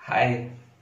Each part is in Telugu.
హాయ్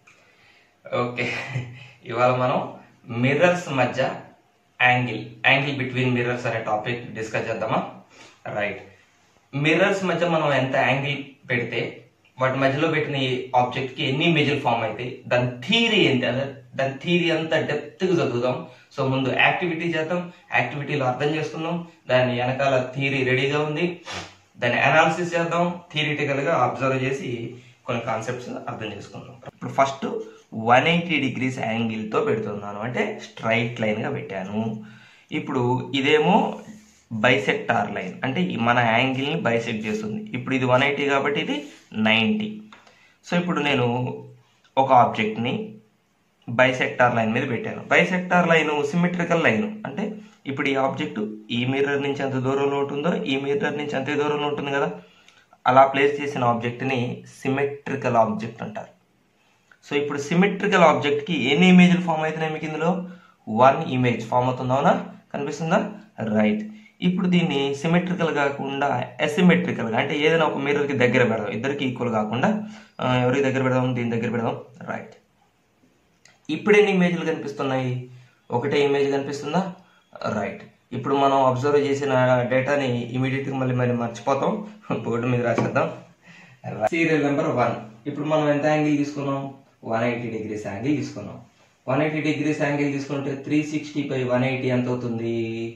ఓకే ఇవాళ మనం మిర్రర్స్ మధ్య యాంగిల్ యాంగిల్ బిట్వీన్ మిర్రర్స్ అనే టాపిక్ డిస్కస్ చేద్దామా రైట్ మిర్రర్స్ మధ్య మనం ఎంత యాంగిల్ పెడితే వాటి మధ్యలో పెట్టిన ఈ ఆబ్జెక్ట్ కి ఎన్ని ఇమేజ్లు ఫామ్ అవుతాయి దాని థీరీ ఏంటి అదే దాని థీరీ అంతా డెప్త్ గా చదువుదాం సో ముందు యాక్టివిటీ చేద్దాం యాక్టివిటీలో అర్థం చేసుకుందాం దాని వెనకాల థీరీ రెడీగా ఉంది దాన్ని అనాలిసిస్ చేద్దాం థియరిటికల్ గా అబ్జర్వ్ చేసి కొన్ని కాన్సెప్ట్స్ అర్థం చేసుకుందాం ఇప్పుడు ఫస్ట్ వన్ ఎయిటీ డిగ్రీస్ యాంగిల్తో పెడుతున్నాను అంటే స్ట్రైట్ లైన్గా పెట్టాను ఇప్పుడు ఇదేమో బైసెక్టార్ లైన్ అంటే ఈ మన యాంగిల్ని బైసెక్ట్ చేస్తుంది ఇప్పుడు ఇది వన్ ఎయిటీ కాబట్టి ఇది నైంటీ సో ఇప్పుడు నేను ఒక ఆబ్జెక్ట్ని బైసెక్టార్ లైన్ మీద పెట్టాను బైసెక్టార్ లైన్ సిమెట్రికల్ లైన్ అంటే ఇప్పుడు ఈ ఆబ్జెక్ట్ ఈ మిర్రర్ నుంచి ఎంత దూరంలో ఉంటుందో ఈ మిర్రర్ నుంచి అంతే దూరంలో ఉంటుంది కదా అలా ప్లేస్ చేసిన ఆబ్జెక్ట్ని సిమెట్రికల్ ఆబ్జెక్ట్ అంటారు సో ఇప్పుడు సిమెట్రికల్ ఆబ్జెక్ట్కి ఎన్ని ఇమేజ్లు ఫామ్ అవుతున్నాయి మీకు ఇందులో వన్ ఇమేజ్ ఫామ్ అవుతుందా అవునా కనిపిస్తుందా రైట్ ఇప్పుడు దీన్ని సిమెట్రికల్ కాకుండా అసిమెట్రికల్గా అంటే ఏదైనా ఒక మిర్రర్కి దగ్గర పెడదాం ఇద్దరికి ఈక్వల్ కాకుండా ఆ, ఎవరికి దగ్గర పెడదాం దీని దగ్గర పెడదాం రైట్ ఇప్పుడు ఎన్ని ఇమేజ్లు కనిపిస్తున్నాయి ఒకటే ఇమేజ్ కనిపిస్తుందా రైట్ ఇప్పుడు మనం అబ్జర్వ్ చేసిన డేటాని ఇమీడియట్గా మళ్ళీ మళ్ళీ మర్చిపోతాం బోర్డు మీద రాసేద్దాం సీరియల్ నెంబర్ వన్ ఇప్పుడు మనం ఎంత యాంగిల్ తీసుకున్నాం వన్ ఎయిటీ డిగ్రీస్ యాంగిల్ తీసుకున్నాం వన్ ఎయిటీ డిగ్రీస్ యాంగిల్ తీసుకుంటే three sixty by one eighty ఎంత అవుతుంది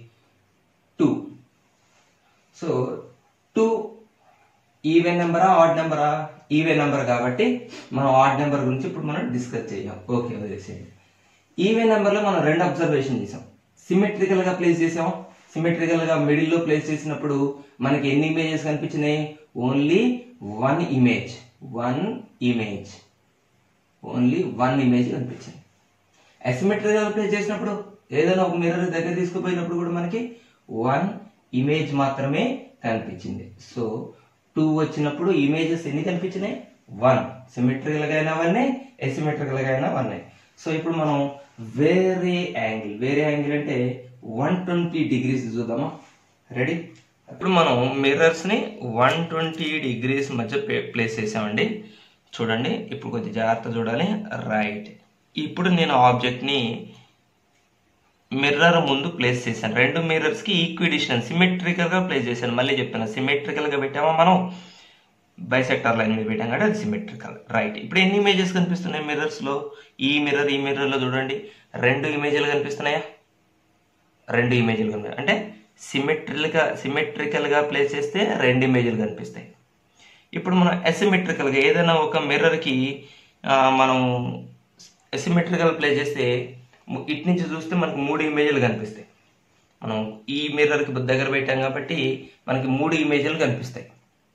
టూ సో టూ ఈవెన్ నెంబరా ఆడ్ నెంబరా ఈవెన్ నెంబర్ కాబట్టి మనం ఆడ్ నెంబర్ గురించి ఇప్పుడు మనం డిస్కస్ చేయాం ఓకే వదిలేసేయండి ఈవెన్ నెంబర్ లో మనం రెండు అబ్జర్వేషన్ చేసాం సిమెట్రికల్ గా ప్లేస్ చేసాం సిమెట్రికల్ గా మిడిల్ లో ప్లేస్ చేసినప్పుడు మనకి ఎన్ని ఇమేజెస్ కనిపించినాయి only one image one image only one image కనిపించింది అసిమెట్రికల్ ప్లేస్ చేసినప్పుడు ఏదైనా ఒక మిర్రర్ దగ్గర తీసుకుపోయినప్పుడు కూడా మనకి వన్ ఇమేజ్ మాత్రమే కనిపించింది సో టూ వచ్చినప్పుడు ఇమేజెస్ ఎన్ని కనిపించినాయి వన్ సిమెట్రికల్ గా అయినా వన్నే ఎసిమెట్రికల్ గా అయినా వన్నే సో ఇప్పుడు మనం వేరే యాంగిల్ వేరే యాంగిల్ అంటే వన్ ట్వంటీ డిగ్రీస్ చూద్దామా రెడీ ఇప్పుడు మనం మిర్రర్స్ ని వన్ ట్వంటీ డిగ్రీస్ మధ్య ప్లేస్ చేసామండి చూడండి ఇప్పుడు కొద్దిగా జాగ్రత్త చూడాలి రైట్ ఇప్పుడు నేను ఆబ్జెక్ట్ ని మిర్రర్ ముందు ప్లేస్ చేశాను రెండు మిర్రర్స్ కి ఈక్వి డిస్టెన్స్ సిమెట్రికల్ గా ప్లేస్ చేశాను మళ్ళీ చెప్తాను సిమెట్రికల్ గా పెట్టామా మనం బైసెక్టార్ లైన్ మీద పెట్టాం కాబట్టి అది సిమెట్రికల్ రైట్ ఇప్పుడు ఎన్ని ఇమేజెస్ కనిపిస్తున్నాయి మిర్రర్స్ లో ఈ మిర్రర్ ఈ మిర్రర్ లో చూడండి రెండు ఇమేజ్లు కనిపిస్తున్నాయా రెండు ఇమేజ్లు కనిపి అంటే సిమెట్రికల్ గా సిమెట్రికల్ గా ప్లేస్ చేస్తే రెండు ఇమేజ్లు కనిపిస్తాయి ఇప్పుడు మనం అసిమెట్రికల్ గా ఏదైనా ఒక మిర్రర్ కి ఆ, మనం అసిమెట్రికల్ ప్లేస్ చేస్తే ము- ఇటు నుంచి చూస్తే మనకు మూడు ఇమేజ్లు కనిపిస్తాయి మనం ఈ మిర్రర్ కి దగ్గర పెట్టాం కాబట్టి మనకి మూడు ఇమేజ్లు కనిపిస్తాయి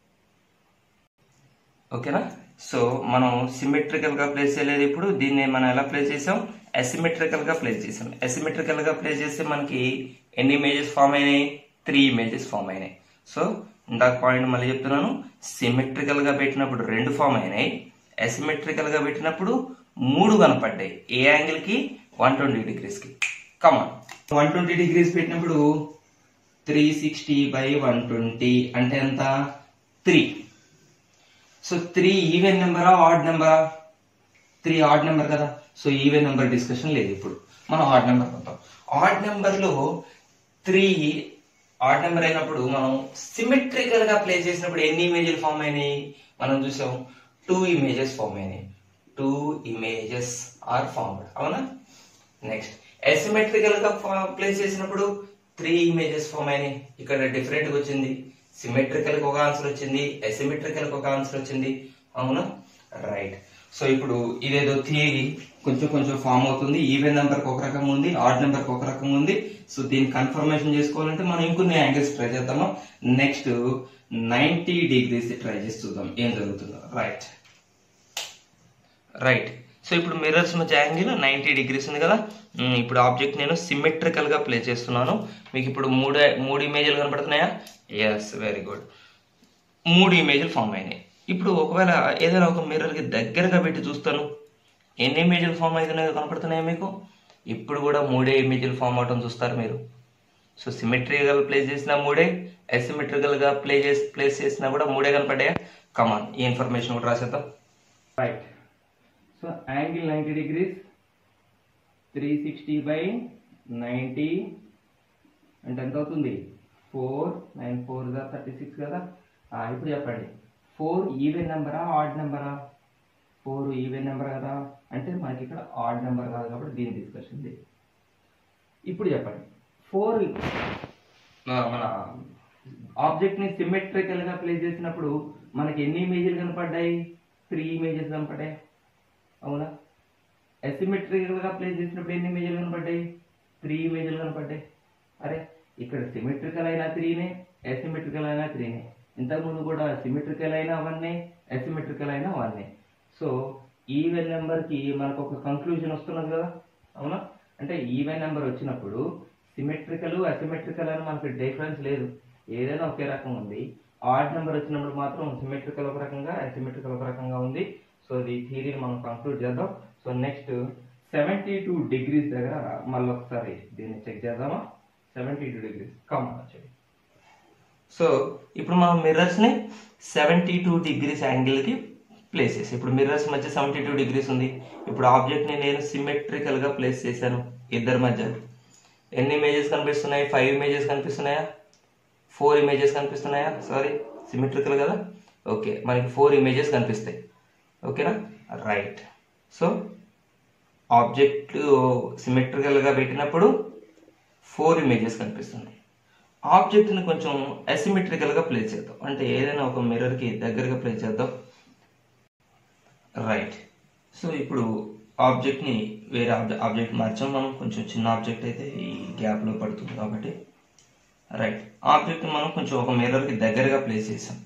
ఓకేనా సో మనం సిమెట్రికల్ గా ప్లేస్ చేయలేదు ఇప్పుడు దీన్ని మనం ఎలా ప్లేస్ చేసాం అసిమెట్రికల్ గా ప్లేస్ చేసాం అసిమెట్రికల్ గా ప్లేస్ చేస్తే మనకి ఎన్ని ఇమేజెస్ ఫామ్ అయినాయి త్రీ ఇమేజెస్ ఫామ్ అయినాయి సో ఇందాక పాయింట్ మళ్ళీ చెప్తున్నాను సిమెట్రికల్ గా పెట్టినప్పుడు రెండు ఫామ్ అయినాయి అసిమెట్రికల్ గా పెట్టినప్పుడు మూడు కనపడ్డాయి ఏ యాంగిల్ కి వన్ ట్వంటీ డిగ్రీస్ కి కమాన్ వన్ ట్వంటీ డిగ్రీస్ పెట్టినప్పుడు three sixty by one twenty అంటే ఎంత త్రీ సో త్రీ ఈవెన్ నెంబరా ఆడ్ నెంబరా త్రీ ఆడ్ నెంబర్ కదా సో ఈవెన్ నెంబర్ డిస్కషన్ లేదు ఇప్పుడు మనం ఆడ్ నెంబర్ పొందాం ఆడ్ నెంబర్ లో త్రీ ఆడ్ నెంబర్ అయినప్పుడు మనం సిమెట్రికల్ గా ప్లే చేసినప్పుడు ఎన్ని ఇమేజ్లు ఫామ్ అయినాయి మనం చూసాం టూ ఇమేజెస్ ఫామ్ అయినాయి టూ ఇమేజెస్ ఆర్ ఫార్మ్డ్ అవునా నెక్స్ట్ అసిమెట్రికల్ గా ప్లేస్ చేసినప్పుడు త్రీ ఇమేజెస్ ఫామ్ అయినాయి ఇక్కడ డిఫరెంట్ గా వచ్చింది సిమెట్రికల్ కి ఒక ఆన్సర్ వచ్చింది అసిమెట్రికల్ కి ఒక ఆన్సర్ వచ్చింది అవునా రైట్ సో ఇప్పుడు ఇదేదో థియరీ కొంచెం కొంచెం ఫామ్ అవుతుంది ఈవెన్ నెంబర్ కి ఒక రకం ఉంది ఆడ్ నెంబర్ కి ఒక రకం ఉంది సో దీన్ని కన్ఫర్మేషన్ చేసుకోవాలంటే మనం ఇంకొన్ని యాంగిల్స్ ట్రై చేద్దాము నెక్స్ట్ నైన్టీ డిగ్రీస్ ట్రై చేసి చూద్దాం ఏం జరుగుతుందో రైట్ రైట్ సో ఇప్పుడు మిర్రర్స్ మధ్య యాంగిల్ నైంటీ డిగ్రీస్ ఉంది కదా మ్, ఇప్పుడు ఆబ్జెక్ట్ నేను సిమెట్రికల్ గా ప్లే చేస్తున్నాను మీకు ఇప్పుడు మూడు మూడు ఇమేజ్లు కనపడుతున్నాయా ఎస్ వెరీ గుడ్ మూడు ఇమేజ్లు ఫామ్ అయినాయి ఇప్పుడు ఒకవేళ ఏదైనా ఒక మిర్రర్ కి దగ్గరగా పెట్టి చూస్తాను ఎన్ని ఇమేజ్లు ఫామ్ అవుతున్నాయో కనపడుతున్నాయా మీకు ఇప్పుడు కూడా మూడే ఇమేజ్లు ఫామ్ అవటం చూస్తారు మీరు సో సిమెట్రికల్ ప్లేస్ చేసినా మూడే అసిమెట్రికల్ గా ప్లే చేసి ప్లేస్ చేసినా కూడా మూడే కనపడ్డాయా కమాన్ ఈ ఇన్ఫర్మేషన్ కూడా రాసేద్దాం right so angle ninety degrees three sixty by ninety అంటే ఎంత అవుతుంది ఫోర్ నైన్ ఫోర్ దా థర్టీ సిక్స్ కదా ఆ, ఇప్పుడు చెప్పండి ఫోర్ ఈవెన్ నెంబరా ఆడ్ నెంబరా ఫోర్ ఈవెన్ నెంబర్ కదా అంటే మనకి ఇక్కడ ఆడ్ నెంబర్ కాదు కాబట్టి దీని డిస్కషన్ ఇది ఇప్పుడు చెప్పండి ఫోర్ మన ఆబ్జెక్ట్ని సిమెట్రికల్గా ప్లేస్ చేసినప్పుడు మనకి ఎన్ని ఇమేజ్లు కనపడ్డాయి త్రీ ఇమేజెస్ కనపడ్డాయి అవునా అసిమెట్రికల్గా ప్లేస్ చేసినప్పుడు ఎన్ని ఇమేజ్లు కనపడ్డాయి త్రీ ఇమేజ్లు కనపడ్డాయి అరే ఇక్కడ సిమెట్రికల్ అయినా త్రీనే అసిమెట్రికల్ అయినా త్రీనే ఇంతకుముందు కూడా సిమెట్రికల్ అయినా వన్నే అసిమెట్రికల్ అయినా వన్నే సో ఈవెన్ నెంబర్కి మనకు ఒక కంక్లూజన్ వస్తున్నది కదా అవునా అంటే ఈవెన్ నెంబర్ వచ్చినప్పుడు సిమెట్రికల్ అసిమెట్రికల్ అని మనకు డిఫరెన్స్ లేదు ఏదైనా ఒకే రకం ఉంది ఆడ్ నెంబర్ వచ్చినప్పుడు మాత్రం సిమెట్రికల్ ఒక రకంగా అసిమెట్రికల్ ఒక రకంగా ఉంది సో ఈ థియరీని మనం కంక్లూడ్ చేద్దాం so next seventy two degrees దగ్గర మళ్ళీ ఒకసారి దీన్ని చెక్ చేద్దామా సెవెంటీ టూ డిగ్రీస్ కమన్ వచ్చేది సో ఇప్పుడు మనం మిర్రర్స్ని సెవెంటీ టూ డిగ్రీస్ యాంగిల్కి ప్లేస్ చేసి ఇప్పుడు మిర్రర్స్ మధ్య సెవెంటీ టూ డిగ్రీస్ ఉంది ఇప్పుడు ఆబ్జెక్ట్ని నేను సిమెట్రికల్గా ప్లేస్ చేశాను ఇద్దరి మధ్య ఎన్ని ఇమేజెస్ కనిపిస్తున్నాయి ఫైవ్ ఇమేజెస్ కనిపిస్తున్నాయా ఫోర్ ఇమేజెస్ కనిపిస్తున్నాయా సారీ సిమెట్రికల్ కదా ఓకే మనకి ఫోర్ ఇమేజెస్ కనిపిస్తాయి ఓకేనా రైట్ సో ఆబ్జెక్ట్ సిమెట్రికల్గా పెట్టినప్పుడు ఫోర్ ఇమేజెస్ కనిపిస్తున్నాయి ఆబ్జెక్ట్ని కొంచెం అసిమెట్రికల్గా ప్లేస్ చేద్దాం అంటే ఏదైనా ఒక మిర్రర్కి దగ్గరగా ప్లేస్ చేద్దాం రైట్ సో ఇప్పుడు ఆబ్జెక్ట్ని వేరే ఆబ్జెక్ట్ ఆబ్జెక్ట్ మార్చాం మనం కొంచెం చిన్న ఆబ్జెక్ట్ అయితే ఈ గ్యాప్లో పడుతుంది కాబట్టి రైట్ ఆబ్జెక్ట్ని మనం కొంచెం ఒక మిర్రర్కి దగ్గరగా ప్లేస్ చేసాం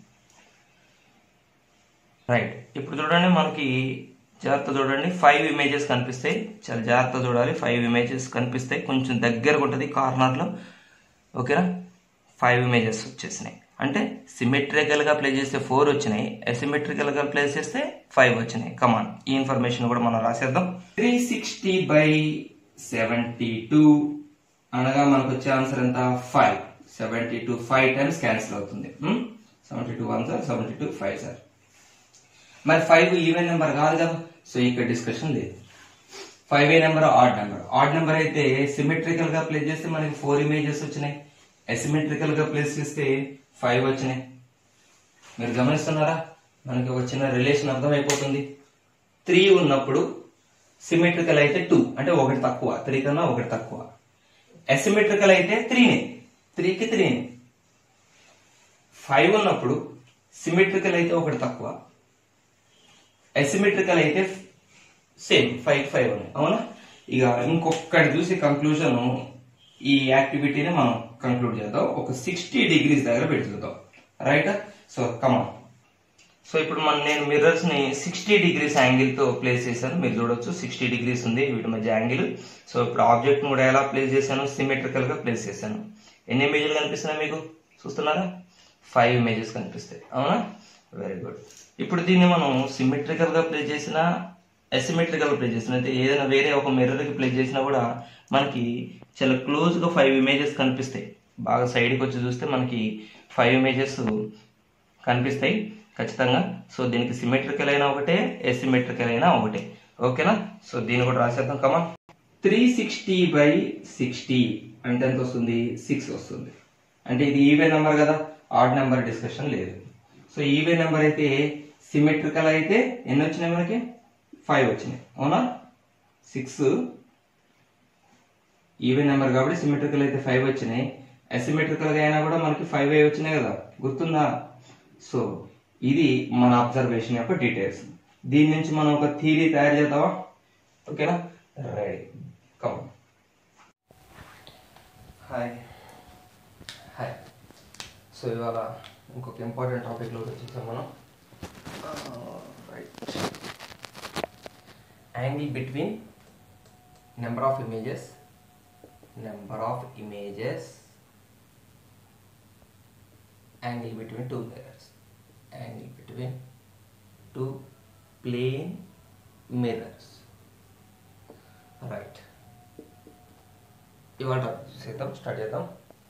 రైట్ ఇప్పుడు చూడండి మనకి జాగ్రత్త చూడండి ఫైవ్ ఇమేజెస్ కనిపిస్తాయి చాలా జాగ్రత్త చూడాలి ఫైవ్ ఇమేజెస్ కనిపిస్తాయి కొంచెం దగ్గరగా ఉంటుంది కార్నర్లో ఓకేనా ఫైవ్ ఇమేజెస్ వచ్చేసినాయి అంటే సిమెట్రికల్గా ప్లే చేస్తే ఫోర్ వచ్చినాయి అసిమెట్రికల్గా ప్లేస్ చేస్తే ఫైవ్ వచ్చినాయి కమాన్ ఈ ఇన్ఫర్మేషన్ కూడా మనం రాసేద్దాం three sixty by seventy two అనగా మనకు వచ్చే ఆన్సర్ ఎంత five seventy two five times cancel అవుతుంది seventy two one sir seventy two five sir మరి ఫైవ్ ఈవెన్ నెంబర్ కాదు కదా సో ఇక్కడ డిస్కషన్ లేదు ఫైవ్ ఏ number odd number odd number అయితే సిమెట్రికల్ గా ప్లేస్ చేస్తే మనకి ఫోర్ ఇమేజెస్ వచ్చినాయి అసిమెట్రికల్ గా ప్లేస్ చేస్తే ఫైవ్ వచ్చినాయి మీరు గమనిస్తున్నారా మనకి ఒక చిన్న రిలేషన్ అర్థమైపోతుంది త్రీ ఉన్నప్పుడు సిమెట్రికల్ అయితే టూ అంటే ఒకటి తక్కువ త్రీ కన్నా ఒకటి తక్కువ అసిమెట్రికల్ అయితే త్రీనే త్రీకి త్రీనే ఫైవ్ ఉన్నప్పుడు సిమెట్రికల్ అయితే ఒకటి తక్కువ అసిమెట్రికల్ అయితే సేమ్ ఫైవ్ ఫైవ్ ఉన్నాయి అవునా ఇక ఇంకొకటి చూసి కంక్లూజన్ ఈ యాక్టివిటీని మనం కంక్లూడ్ చేద్దాం ఒక సిక్స్టీ డిగ్రీస్ దగ్గర పెట్టి చూద్దాం రైట్ సో కమాన్ సో ఇప్పుడు మనం నేను మిర్రర్స్ ని సిక్స్టీ డిగ్రీస్ యాంగిల్ తో ప్లేస్ చేశాను మీరు చూడొచ్చు సిక్స్టీ డిగ్రీస్ ఉంది వీటి మధ్య యాంగిల్ సో ఇప్పుడు ఆబ్జెక్ట్ కూడా ఎలా ప్లేస్ చేశాను సిమెట్రికల్ గా ప్లేస్ చేశాను ఎన్ని ఇమేజ్లు కనిపిస్తున్నాయి మీకు చూస్తున్నారా ఫైవ్ ఇమేజెస్ కనిపిస్తాయి అవునా వెరీ గుడ్ ఇప్పుడు దీన్ని మనం సిమెట్రికల్ గా ప్లేస్ చేసినా అసిమెట్రికల్ ప్లేస్ చేసిన అయితే ఏదైనా వేరే ఒక మిర్రర్ కి ప్లేస్ చేసినా కూడా మనకి చాలా క్లోజ్ గా ఫైవ్ ఇమేజెస్ కనిపిస్తాయి బాగా సైడ్కి వచ్చి చూస్తే మనకి ఫైవ్ ఇమేజెస్ కనిపిస్తాయి ఖచ్చితంగా సో దీనికి సిమెట్రికల్ అయినా ఒకటే ఎసిమెట్రికల్ అయినా ఒకటే ఓకేనా సో దీన్ని కూడా రాసేద్దాం కమా త్రీ సిక్స్టీ బై సిక్స్టీ అంటే ఎంత వస్తుంది సిక్స్ వస్తుంది అంటే ఇది ఈవెన్ నెంబర్ కదా ఆడ్ నెంబర్ డిస్కషన్ లేదు సో ఈవెన్ నెంబర్ అయితే సిమెట్రికల్ అయితే ఎన్ని వచ్చినాయి మనకి ఫైవ్ వచ్చినాయి అవునా సిక్స్ ఈవెన్ నెంబర్ కాబట్టి సిమెట్రికల్ అయితే ఫైవ్ వచ్చినాయి అసిమెట్రికల్ గా అయినా కూడా మనకి ఫైవ్ ఏ వచ్చినాయి కదా గుర్తుందా సో ఇది మన అబ్జర్వేషన్ యొక్క డీటెయిల్స్ దీని నుంచి మనం ఒక థీరీ తయారు చేద్దామా ఓకేనా ready come hi hi so ఇవాళ ఇంకొక ఇంపార్టెంట్ టాపిక్లోకి వచ్చేసాం మనం right angle between number of images number of images angle between two mirrors angle between two plane mirrors right ఇవాళ చేద్దాం స్టార్ట్ చేద్దాం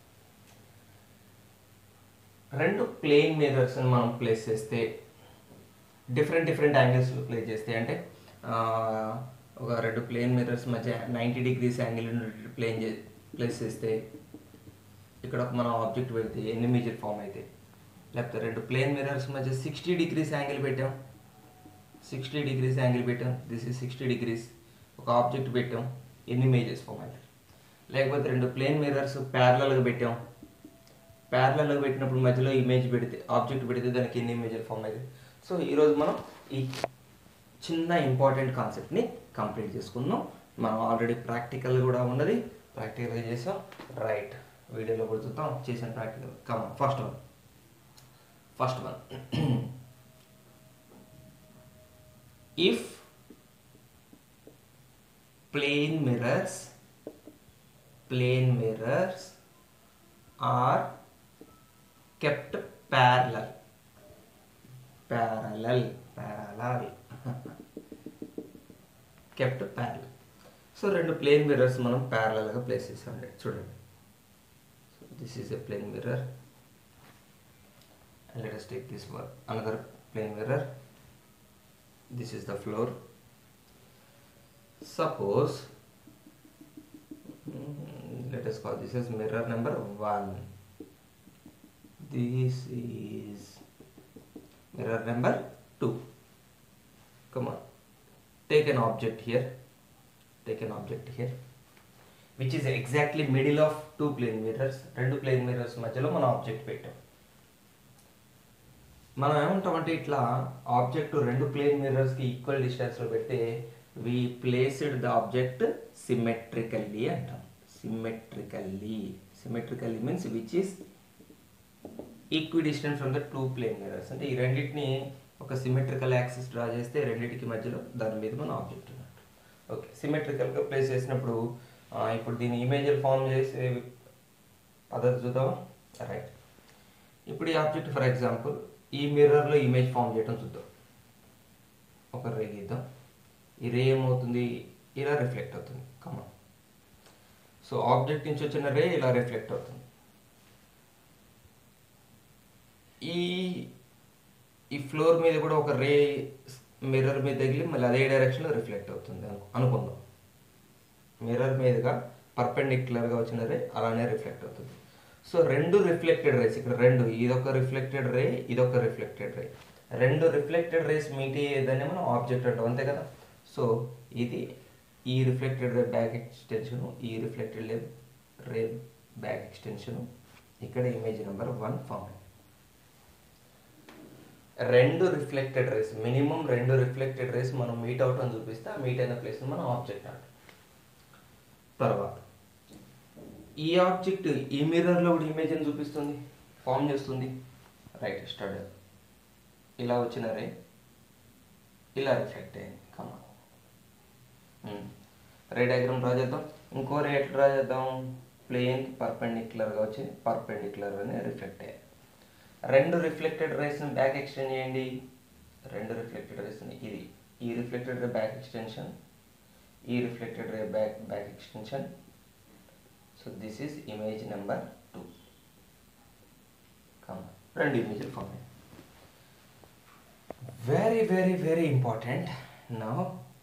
రెండు ప్లేన్ మిర్రర్స్ మనం ప్లేస్ చేస్తే డిఫరెంట్ డిఫరెంట్ యాంగిల్స్లో ప్లేస్ చేస్తే అంటే ఒక రెండు ప్లేన్ మిర్రర్స్ మధ్య నైంటీ డిగ్రీస్ యాంగిల్ ప్లేన్ చే ప్లేస్ చేస్తే ఇక్కడ ఒక మనం ఆబ్జెక్ట్ పెడితే ఎన్ని ఇమేజ్ ఫామ్ అయితే లేకపోతే రెండు ప్లేన్ మిర్రర్స్ మధ్య సిక్స్టీ డిగ్రీస్ యాంగిల్ పెట్టాం సిక్స్టీ డిగ్రీస్ యాంగిల్ పెట్టాం దిస్ ఇస్ సిక్స్టీ డిగ్రీస్ ఒక ఆబ్జెక్ట్ పెట్టాం ఎన్ని ఇమేజెస్ ఫామ్ అవుతాయి లేకపోతే రెండు ప్లేన్ మిర్రర్స్ ప్యారలల్గా పెట్టాం ప్యారలల్గా పెట్టినప్పుడు మధ్యలో ఇమేజ్ పెడితే ఆబ్జెక్ట్ పెడితే దానికి ఎన్ని ఇమేజెస్ ఫామ్ అవుతాయి సో ఈరోజు మనం ఈ చిన్న ఇంపార్టెంట్ కాన్సెప్ట్ని కంప్లీట్ చేసుకుందాం మనం ఆల్రెడీ ప్రాక్టికల్ కూడా ఉన్నది ప్రాక్టికల్గా చేసాం రైట్ వీడియోలో కూడా చూద్దాం చేసిన ప్రాక్టికల్ కమ first one first one if plane mirrors plane mirrors are kept parallel parallel parallel kept parallel so రెండు ప్లేన్ మిర్రర్స్ మనం ప్యారలల్గా ప్లేస్ చేసాం చూడండి so this is a plane mirror and let us take this one another plane mirror this is the floor suppose mm, let us call this as mirror number 1 this is mirror number 2 come on take an object here take an object here which is exactly middle of two plane mirrors రెండు ప్లేన్ మిర్రర్స్ మధ్యలో మనం ఆబ్జెక్ట్ పెట్టాం మనం ఏమంటామంటే ఇట్లా ఆబ్జెక్ట్ రెండు ప్లేన్ మిర్రర్స్కి ఈక్వల్ డిస్టెన్స్లో పెడితే we placed the object symmetrically అంటాం symmetrically symmetrically means which is equidistance from the two plane mirrors అంటే ఈ రెండింటిని ఒక సిమెట్రికల్ యాక్సిస్ డ్రా చేస్తే రెండింటికి మధ్యలో దాని మీద మన ఆబ్జెక్ట్ ఉన్నట్టు ఓకే సిమెట్రికల్గా ప్లేస్ చేసినప్పుడు ఆ, ఇప్పుడు దీని ఇమేజ్ ఫామ్ చేసే పద్ధతి చూద్దామా రైట్ ఇప్పుడు ఈ ఆబ్జెక్ట్ ఫర్ ఎగ్జాంపుల్ ఈ మిర్రర్లో ఇమేజ్ ఫామ్ చేయడం చూద్దాం ఒక రే గీద్దాం ఈ రే ఏమవుతుంది ఇలా రిఫ్లెక్ట్ అవుతుంది కమా సో ఆబ్జెక్ట్ నుంచి వచ్చిన రే ఇలా రిఫ్లెక్ట్ అవుతుంది ఈ ఈ ఫ్లోర్ మీద కూడా ఒక రే మిర్రర్ మీద తగిలి మళ్ళీ అదే డైరెక్షన్లో రిఫ్లెక్ట్ అవుతుంది అను అనుకుందాం మిర్రర్ మీదుగా పర్పెండిక్యులర్గా వచ్చిన రే అలానే రిఫ్లెక్ట్ అవుతుంది సో రెండు రిఫ్లెక్టెడ్ రేస్ ఇక్కడ రెండు ఇదొక రిఫ్లెక్టెడ్ రే ఇదొక రిఫ్లెక్టెడ్ రే రెండు రిఫ్లెక్టెడ్ రేస్ మీట్ అయ్యేదాన్ని మనం ఆబ్జెక్ట్ అంటాం అంతే కదా సో ఇది ఈ రిఫ్లెక్టెడ్ రే బ్యాక్ ఎక్స్టెన్షను ఈ reflected ray ray back extension ఇక్కడ ఇమేజ్ నెంబర్ వన్ ఫామ్ అయింది రెండు రిఫ్లెక్టెడ్ రేస్ మినిమం రెండు రిఫ్లెక్టెడ్ రేస్ మనం మీట్ అవుట్ అని చూపిస్తే ఆ మీట్ అయిన ప్లేస్ మనం ఆబ్జెక్ట్ అంటాం తర్వాత ఈ ఆబ్జెక్ట్ ఈ మిర్రర్లో కూడా ఇమేజ్ అని చూపిస్తుంది ఫామ్ చేస్తుంది రైట్ స్టార్ట్ ఇలా వచ్చిన రే ఇలా రిఫ్లెక్ట్ అయింది కమా రే డయాగ్రామ్ డ్రా చేద్దాం ఇంకో రే ఎట్లా డ్రా చేద్దాం ప్లేన్ పర్పెండిక్యులర్గా వచ్చి పర్పెండిక్యులర్ అని రిఫ్లెక్ట్ అయ్యాయి రెండు రిఫ్లెక్టెడ్ రేస్ని బ్యాక్ ఎక్స్టెండ్ చేయండి రెండు రిఫ్లెక్టెడ్ రేస్ని ఇది ఈ రిఫ్లెక్టెడ్ రే బ్యాక్ ఎక్స్టెన్షన్ ఈ reflected ray back back extension so this is image number two come రెండు ఇమేజ్లు ఫామ్ అయ్యాయి వెరీ వెరీ వెరీ ఇంపార్టెంట్ నా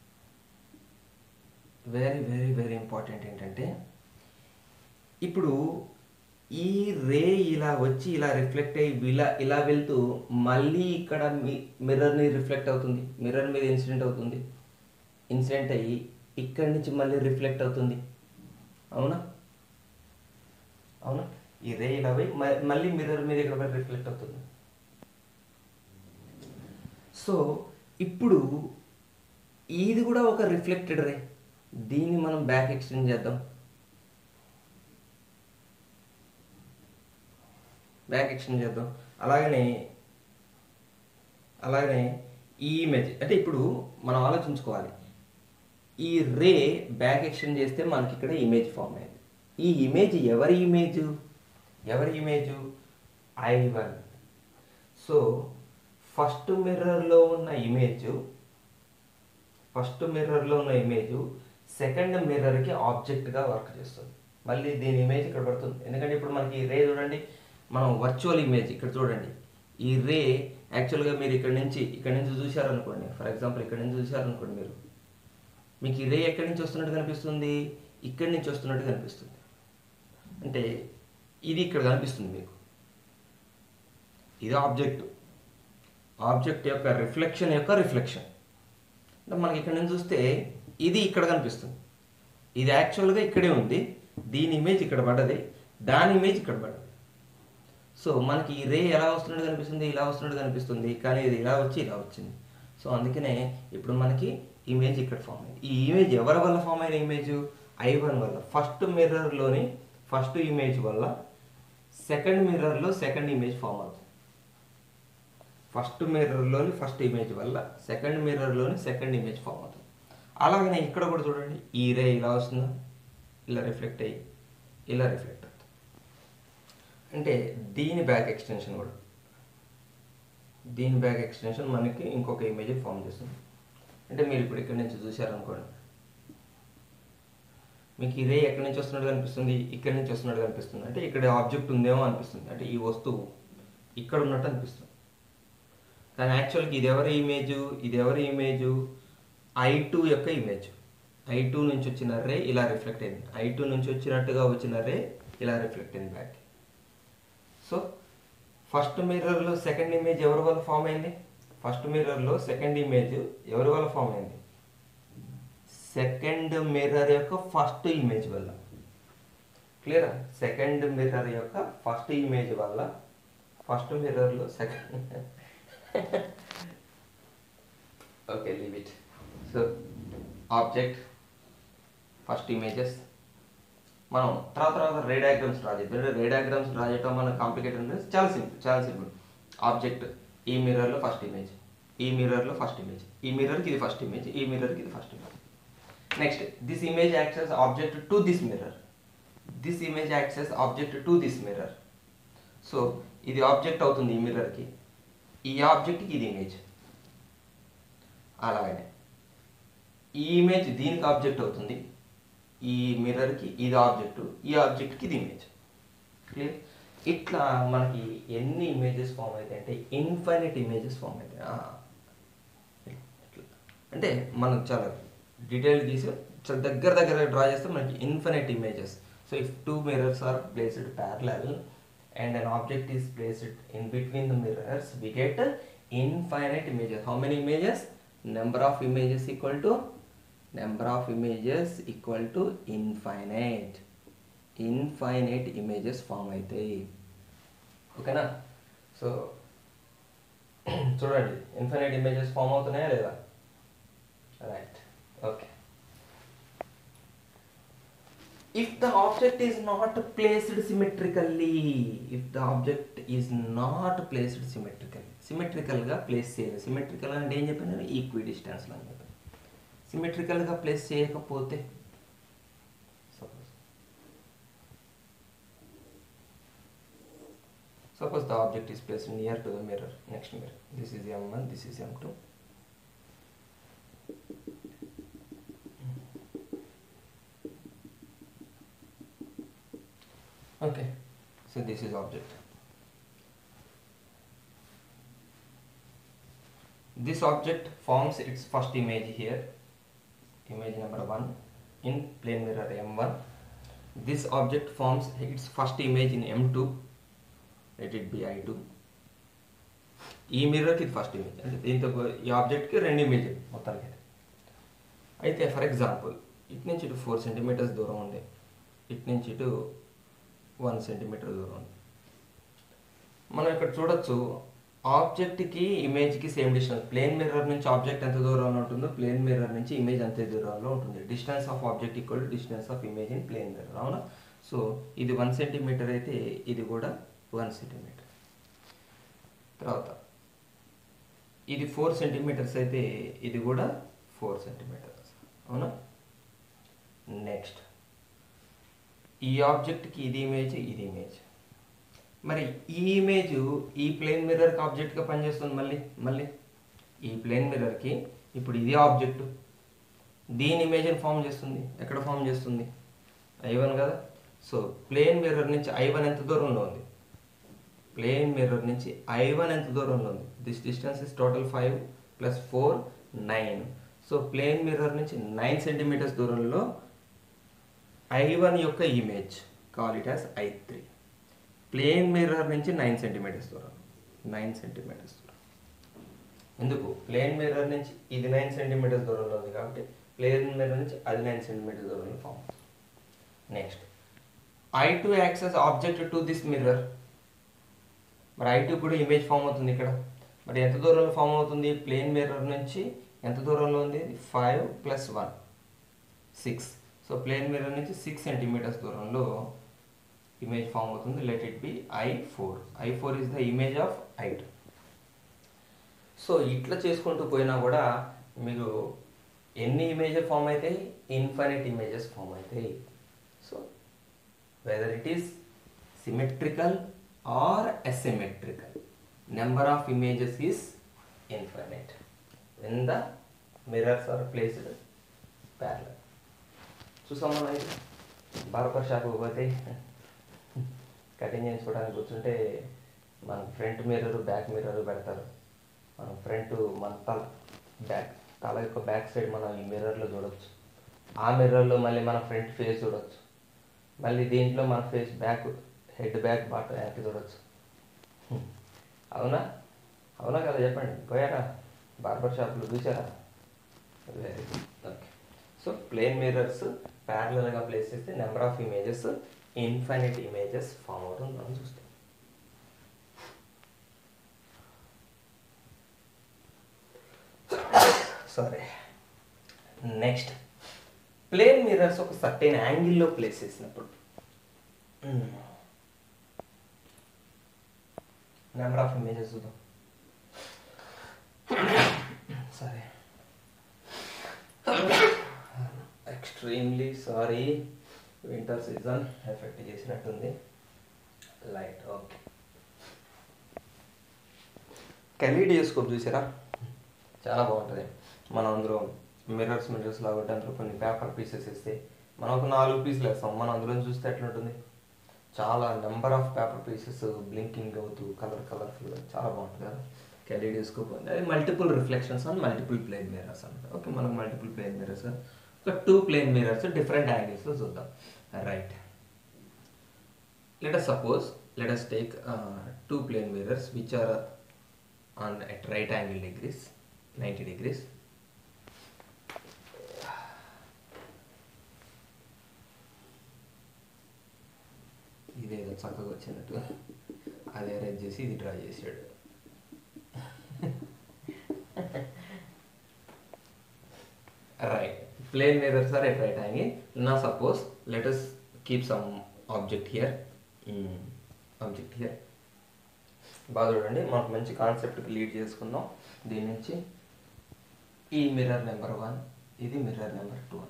వెరీ వెరీ వెరీ ఇంపార్టెంట్ ఏంటంటే ఇప్పుడు ఈ రే ఇలా వచ్చి ఇలా రిఫ్లెక్ట్ అయ్యి ఇలా ఇలా వెళ్తూ మళ్ళీ ఇక్కడ మీ మిర్రర్ని రిఫ్లెక్ట్ అవుతుంది మిర్రర్ మీద ఇన్సిడెంట్ అవుతుంది ఇన్సిడెంట్ అయ్యి ఇక్కడి నుంచి మళ్ళీ రిఫ్లెక్ట్ అవుతుంది అవునా అవునా ఈ రే ఇలా పోయి మ- మళ్ళీ మిర్రర్ మీద ఇక్కడ పోయి రిఫ్లెక్ట్ అవుతుంది సో ఇప్పుడు ఇది కూడా ఒక రిఫ్లెక్టెడ్ రే దీన్ని మనం బ్యాక్ ఎక్స్టెండ్ చేద్దాం బ్యాక్ ఎక్స్టెండ్ చేద్దాం అలాగనే అలాగనే ఈ ఇమేజ్ అంటే ఇప్పుడు మనం ఆలోచించుకోవాలి ఈ రే బ్యాక్ ఎక్స్టెండ్ చేస్తే మనకి ఇక్కడ ఇమేజ్ ఫామ్ అయింది ఈ ఇమేజ్ ఎవరి ఇమేజ్ ఎవరి image I one so first మిర్రర్లో ఉన్న ఇమేజ్ ఫస్ట్ మిర్రర్లో ఉన్న ఇమేజ్ సెకండ్ మిర్రర్కి ఆబ్జెక్ట్గా వర్క్ చేస్తుంది మళ్ళీ దీని ఇమేజ్ ఇక్కడ పడుతుంది ఎందుకంటే ఇప్పుడు మనకి రే చూడండి మనం వర్చువల్ ఇమేజ్ ఇక్కడ చూడండి ఈ రే యాక్చువల్గా మీరు ఇక్కడ నుంచి ఇక్కడ నుంచి చూశారనుకోండి ఫర్ ఎగ్జాంపుల్ ఇక్కడ నుంచి చూశారనుకోండి మీరు మీకు ఈ రే ఎక్కడి నుంచి వస్తున్నట్టు కనిపిస్తుంది ఇక్కడి నుంచి వస్తున్నట్టు కనిపిస్తుంది అంటే ఇది ఇక్కడ కనిపిస్తుంది మీకు ఇది ఆబ్జెక్ట్ ఆబ్జెక్ట్ యొక్క రిఫ్లెక్షన్ యొక్క రిఫ్లెక్షన్ అంటే మనకి ఇక్కడ నుంచి చూస్తే ఇది ఇక్కడ కనిపిస్తుంది ఇది యాక్చువల్గా ఇక్కడే ఉంది దీని ఇమేజ్ ఇక్కడ పడ్డది దాని ఇమేజ్ ఇక్కడ పడ్డది సో మనకి ఈ రే ఎలా వస్తున్నట్టు కనిపిస్తుంది ఇలా వస్తున్నట్టు కనిపిస్తుంది కానీ ఇది ఇలా వచ్చి ఇలా వచ్చింది సో అందుకనే ఇప్పుడు మనకి ఇమేజ్ ఇక్కడ ఫామ్ అయింది ఈ ఇమేజ్ ఎవరి వల్ల ఫామ్ అయిన ఇమేజ్ ఐ వన్ వల్ల ఫస్ట్ మిర్రర్లోని ఫస్ట్ ఇమేజ్ వల్ల సెకండ్ మిర్రర్లో సెకండ్ ఇమేజ్ ఫామ్ అవుతుంది ఫస్ట్ మిర్రర్లోని ఫస్ట్ ఇమేజ్ వల్ల సెకండ్ మిర్రర్లోని సెకండ్ ఇమేజ్ ఫామ్ అవుతుంది అలాగనే ఇక్కడ కూడా చూడండి ఈ రే ఇలా వస్తుందా ఇలా రిఫ్లెక్ట్ అయ్యి ఇలా రిఫ్లెక్ట్ అవుతుంది అంటే దీని బ్యాక్ ఎక్స్టెన్షన్ కూడా దీని బ్యాక్ ఎక్స్టెన్షన్ మనకి ఇంకొక ఇమేజ్ ఫామ్ చేస్తుంది అంటే మీరు ఇప్పుడు ఇక్కడ నుంచి చూశారనుకోండి మీకు ఇదే ఎక్కడి నుంచి వస్తున్నట్టు కనిపిస్తుంది ఇక్కడి నుంచి వస్తున్నట్టు కనిపిస్తుంది అంటే ఇక్కడ ఆబ్జెక్ట్ ఉందేమో అనిపిస్తుంది అంటే ఈ వస్తువు ఇక్కడ ఉన్నట్టు అనిపిస్తుంది కానీ యాక్చువల్గా ఇది ఎవరి ఇమేజ్ ఇది ఎవరి ఇమేజ్ ఐ టూ యొక్క ఇమేజ్ ఐ టూ నుంచి వచ్చిన రే ఇలా రిఫ్లెక్ట్ అయింది ఐ టూ నుంచి వచ్చినట్టుగా వచ్చిన రే ఇలా రిఫ్లెక్ట్ అయింది బ్యాక్ సో ఫస్ట్ మిర్రర్లో సెకండ్ ఇమేజ్ ఎవరి వల్ల ఫామ్ అయింది ఫస్ట్ మిర్రర్లో సెకండ్ ఇమేజ్ ఎవరి వల్ల ఫామ్ అయింది సెకండ్ మిర్రర్ యొక్క ఫస్ట్ ఇమేజ్ వల్ల క్లియర్ సెకండ్ మిర్రర్ యొక్క ఫస్ట్ ఇమేజ్ వల్ల ఫస్ట్ మిర్రర్లో second okay leave it so object first images మనం తర్వాత తర్వాత రే డయాగ్రామ్స్ డ్రా చేద్దాం రే డయాగ్రామ్స్ డ్రా చేయడం మన కాంప్లికేటెడ్ అంటే చాలా సింపుల్ చాలా సింపుల్ ఆబ్జెక్ట్ ఈ మిర్రర్లో ఫస్ట్ ఇమేజ్ ఈ మిర్రర్లో ఫస్ట్ ఇమేజ్ ఈ మిర్రర్కి ఇది ఫస్ట్ ఇమేజ్ ఈ మిర్రర్కి ఇది first image next this image acts as object to this mirror this image acts as object to this mirror so ఇది ఆబ్జెక్ట్ అవుతుంది ఈ మిర్రర్కి ఈ ఆబ్జెక్ట్కి ఇది ఇమేజ్ అలాగనే ఈ ఇమేజ్ దీనికి ఆబ్జెక్ట్ అవుతుంది ఈ మిర్రర్కి ఇది ఆబ్జెక్ట్ ఈ ఆబ్జెక్ట్కి ఇది ఇమేజ్ క్లియర్ ఇట్లా మనకి ఎన్ని ఇమేజెస్ ఫామ్ అవుతాయి అంటే ఇన్ఫైనైట్ ఇమేజెస్ ఫామ్ అవుతాయి ఆ, ఇట్లా. అంటే మనం చాలా డీటెయిల్ తీసి చాలా దగ్గర దగ్గర డ్రా చేస్తే మనకి infinite images so if two mirrors are placed parallel and an object is placed in between the mirrors we get infinite images how many images number of images equal to number of images equal to infinite infinite images form అవుతాయి ఓకేనా సో చూడండి ఇన్ఫైనైట్ ఇమేజెస్ ఫామ్ అవుతున్నాయా లేదా right okay if the object is not placed symmetrically if the object is not placed symmetrically symmetrical గా ప్లేస్ చేయాలి సిమెట్రికల్ అంటే ఏం చెప్పాను ఈక్వి డిస్టెన్స్ అని చెప్పాను సిమెట్రికల్ గా ప్లేస్ చేయకపోతే suppose suppose the object is placed near to the mirror next mirror this is M one this is M two okay so this is object this object forms its first image here image number 1 in plane mirror m1 this object forms its first image in m2 let it be i2 ఈ మిర్రర్కి ఇది ఫస్ట్ ఇమేజ్ అంటే దీంతో ఈ ఆబ్జెక్ట్కి రెండు ఇమేజ్ మొత్తానికి అయితే. అయితే ఫర్ ఎగ్జాంపుల్ ఇటు నుంచి ఇటు ఫోర్ సెంటీమీటర్స్ దూరం ఉంది ఇటు నుంచి ఇటు వన్ సెంటీమీటర్ దూరం ఉంది మనం ఇక్కడ చూడొచ్చు ఆబ్జెక్ట్కి ఇమేజ్కి సేమ్ డిస్టెన్స్ ప్లేన్ మిర్రర్ నుంచి ఆబ్జెక్ట్ ఎంత దూరంలో ఉంటుందో ప్లేన్ మిర్రర్ నుంచి ఇమేజ్ అంతే దూరంలో ఉంటుంది distance of object equal to distance of image in plane mirror అవునా సో ఇది వన్ సెంటీమీటర్ అయితే ఇది కూడా వన్ సెంటీమీటర్ తర్వాత ఇది ఫోర్ సెంటీమీటర్స్ అయితే ఇది కూడా ఫోర్ సెంటీమీటర్స్ అవునా నెక్స్ట్ ఈ ఆబ్జెక్ట్కి ఇది ఇమేజ్ ఇది ఇమేజ్ మరి ఈ ఇమేజ్ ఈ ప్లేన్ మిర్రర్కి ఆబ్జెక్ట్గా పనిచేస్తుంది మళ్ళీ మళ్ళీ ఈ ప్లేన్ మిర్రర్కి ఇప్పుడు ఇది ఆబ్జెక్ట్ దీని ఇమేజ్ని ఫామ్ చేస్తుంది ఎక్కడ ఫామ్ చేస్తుంది ఐ వన్ కదా సో ప్లేన్ మిర్రర్ నుంచి ఐ వన్ ఎంత దూరంలో ఉంది ప్లేన్ మిర్రర్ నుంచి ఐ వన్ ఎంత దూరంలో ఉంది this distance is total five plus four nine so plane mirror నుంచి నైన్ సెంటీమీటర్స్ దూరంలో ఐ వన్ యొక్క image call it as I three plane mirror నుంచి నైన్ సెంటీమీటర్స్ దూరం నైన్ సెంటీమీటర్స్ దూరం ఎందుకు ప్లేన్ మిర్రర్ నుంచి ఇది నైన్ సెంటీమీటర్స్ దూరంలో ఉంది కాబట్టి ప్లేన్ మిర్రర్ నుంచి అది నైన్ సెంటీమీటర్స్ దూరంలో form next I two acts as object to this mirror మరి ఐ టూ కూడా ఇమేజ్ ఫామ్ అవుతుంది ఇక్కడ మరి ఎంత దూరంలో ఫామ్ అవుతుంది ప్లేన్ మిర్రర్ నుంచి ఎంత దూరంలో ఉంది five plus one six so plane mirror నుంచి సిక్స్ సెంటీమీటర్స్ దూరంలో ఇమేజ్ ఫామ్ అవుతుంది let it be I four I four is the image of I two so ఇట్లా చేసుకుంటూ పోయినా కూడా మీరు ఎన్ని ఇమేజెస్ ఫామ్ అవుతాయి ఇన్ఫైనైట్ ఇమేజెస్ ఫామ్ అవుతాయి so whether it is symmetrical or asymmetrical number of images is infinite when the mirrors are placed parallel చూసాం మనం ఇది బార్బర్ షాప్కి పోతే కటింగ్ చేయించుకోవడానికి కూర్చుంటే మన ఫ్రంట్ మిర్రర్ బ్యాక్ మిర్రర్ పెడతారు మనం ఫ్రంట్ మన తల బ్యాక్ తల యొక్క బ్యాక్ సైడ్ మనం ఈ మిర్రర్లో చూడొచ్చు ఆ మిర్రర్లో మళ్ళీ మన ఫ్రంట్ ఫేస్ చూడొచ్చు మళ్ళీ దీంట్లో మన ఫేస్ బ్యాక్ హెడ్ బ్యాక్ బాట వెనక్కి చూడొచ్చు హ్మ్. అవునా అవునా కదా చెప్పండి పోయారా బార్బర్ షాప్లో చూసారా very good okay so plane mirrors ప్యారలల్గా ప్లేస్ చేస్తే number of images infinite images form అవుతుంది మనం చూస్తాం సారీ నెక్స్ట్ ప్లేన్ మిర్రర్స్ ఒక సర్టైన్ యాంగిల్లో ప్లేస్ చేసినప్పుడు నెంబర్ ఆఫ్ ఇమేజెస్ చూద్దాం సరే extremely sorry winter season effect చేసినట్టుంది లైట్ ఓకే కెలీడియోస్కోప్ చూసారా చాలా బాగుంటుంది మనం అందులో మిర్రర్స్ మిర్రర్స్ లాగా దాంట్లో కొన్ని పేపర్ పీసెస్ ఇస్తే మనం ఒక నాలుగు పీసులు వేస్తాం మనం అందులో చూస్తే ఎట్లుంటుంది చాలా number of paper pieces blinking అవుతూ కలర్ కలర్ఫుల్ చాలా బాగుంటుంది కదా కెలీడియోస్కోప్ అది multiple reflections on multiple plane mirrors అనమాట ఓకే మనకు మల్టిపుల్ ప్లేన్ మిర్రర్స్ ఒక టూ ప్లేన్ మిర్రర్స్ డిఫరెంట్ యాంగిల్స్లో చూద్దాం right let us suppose let us take uh, two plane mirrors which are on at right angle degrees 90 degrees ఇదేదో చక్కగా వచ్చినట్టు అది అరేంజ్ చేసి ఇది డ్రా చేసాడు right plane mirrors are at right angle now suppose let us keep some object here mm, object here బాగా చూడండి మనకు మంచి కాన్సెప్ట్ లీడ్ చేసుకుందాం దీని నుంచి ఈ మిర్రర్ నెంబర్ వన్ ఇది మిర్రర్ నెంబర్ టూ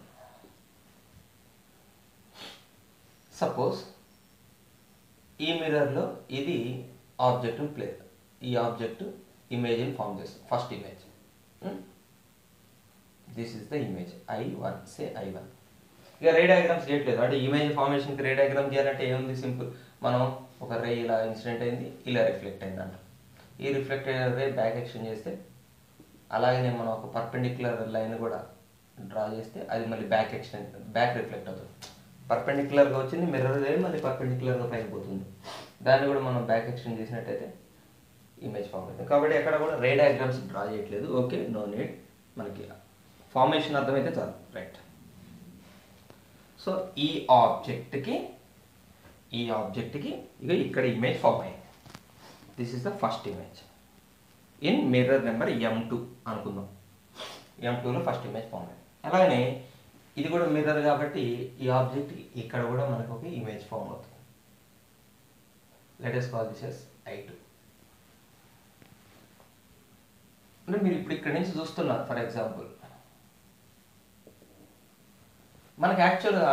సపోజ్ ఈ మిర్రర్లో ఇది ఆబ్జెక్ట్ ప్లే ఈ ఆబ్జెక్ట్ ఇమేజ్ని ఫామ్ చేస్తుంది first image this is the image I one say I one ఇక రే డయాగ్రామ్స్ చేయట్లేదు అంటే ఇమేజ్ ఫార్మేషన్కి రే డయాగ్రామ్ చేయాలంటే ఏముంది సింపుల్ మనం ఒక రే ఇలా ఇన్సిడెంట్ అయింది ఇలా రిఫ్లెక్ట్ అయింది అంట ఈ రిఫ్లెక్ట్ అయిన రే బ్యాక్ ఎక్స్టెండ్ చేస్తే అలాగనే మనం ఒక పర్పెండిక్యులర్ లైన్ కూడా డ్రా చేస్తే అది మళ్ళీ బ్యాక్ ఎక్స్టెండ్ బ్యాక్ రిఫ్లెక్ట్ అవుతుంది పర్పెండిక్యులర్గా వచ్చింది మిర్రర్ రే మళ్ళీ పర్పెండిక్యులర్గా పైకి పోతుంది దాన్ని కూడా మనం బ్యాక్ ఎక్స్టెండ్ చేసినట్టయితే ఇమేజ్ ఫామ్ అవుతుంది కాబట్టి ఎక్కడ కూడా రే డయాగ్రామ్స్ డ్రా చేయట్లేదు ఓకే నో నీడ్ మనకి ఫార్మేషన్ అర్థమైతే చాలు రైట్ సో ఈ ఆబ్జెక్ట్కి ఈ ఆబ్జెక్ట్కి ఇక ఇక్కడ ఇమేజ్ ఫామ్ అయింది this is the first image in mirror number M two అనుకుందాం ఎం టూలో ఫస్ట్ ఇమేజ్ ఫామ్ అయింది అలాగనే ఇది కూడా మిర్రర్ కాబట్టి ఈ ఆబ్జెక్ట్ ఇక్కడ కూడా మనకు ఒక ఇమేజ్ ఫామ్ అవుతుంది let us call this as I two అంటే మీరు ఇప్పుడు ఇక్కడ నుంచి చూస్తున్నారు ఫర్ ఎగ్జాంపుల్ మనకి యాక్చువల్గా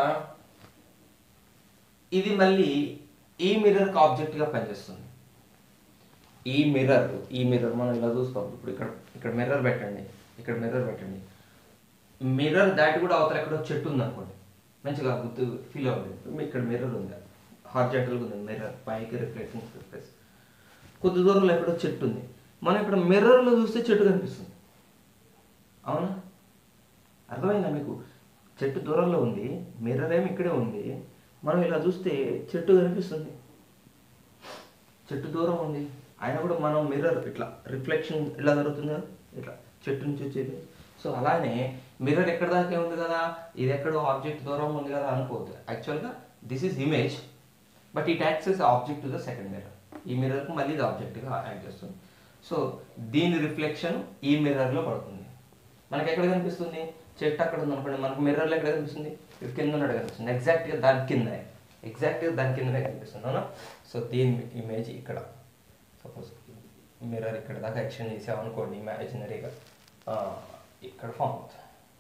ఇది మళ్ళీ ఈ మిర్రర్కి ఆబ్జెక్ట్గా పనిచేస్తుంది ఈ మిర్రర్ ఈ మిర్రర్ మనం ఇలా చూస్తాం ఇప్పుడు ఇక్కడ ఇక్కడ మిర్రర్ పెట్టండి ఇక్కడ మిర్రర్ పెట్టండి మిర్రర్ దాటి కూడా అవతల ఎక్కడో చెట్టు ఉంది అనుకోండి మంచిగా గుర్తు ఫీల్ అవుతుంది ఇక్కడ మిర్రర్ ఉంది హార్జెంటల్గా ఉంది మిర్రర్ పైకి రిఫ్లెక్టింగ్ సర్ఫేస్ కొద్ది దూరంలో ఎక్కడో చెట్టు ఉంది మనం ఇక్కడ మిర్రర్లో చూస్తే చెట్టు కనిపిస్తుంది అవునా అర్థమైందా మీకు చెట్టు దూరంలో ఉంది మిర్రర్ ఏమి ఇక్కడే ఉంది మనం ఇలా చూస్తే చెట్టు కనిపిస్తుంది చెట్టు దూరం ఉంది అయినా కూడా మనం మిర్రర్ ఇట్లా రిఫ్లెక్షన్ ఇలా జరుగుతుంది కదా ఇట్లా చెట్టు నుంచి వచ్చేది సో అలానే మిర్రర్ ఎక్కడ దాకా ఉంది కదా ఇది ఎక్కడో ఆబ్జెక్ట్ దూరం ఉంది కదా అనుకోవద్దు యాక్చువల్గా this is image but it acts as object to the second mirror ఈ మిర్రర్కి మళ్ళీ ఇది ఆబ్జెక్ట్గా యాక్ట్ చేస్తుంది సో దీని రిఫ్లెక్షన్ ఈ మిర్రర్లో పడుతుంది మనకి ఎక్కడ కనిపిస్తుంది చెట్టు అక్కడ ఉంది అనుకోండి మనకు మిర్రర్లో ఎక్కడ కనిపిస్తుంది ఇటు కింద ఉన్నట్టు కనిపిస్తుంది ఎగ్జాక్ట్గా దాని కింద ఎగ్జాక్ట్గా దాని కిందనే కనిపిస్తుంది అవునా సో దీని ఇమేజ్ ఇక్కడ సపోజ్ మిర్రర్ ఇక్కడ దాకా ఎక్స్టెండ్ చేసామనుకోండి ఇమాజినరీగా ఇక్కడ ఫామ్ అవుతుంది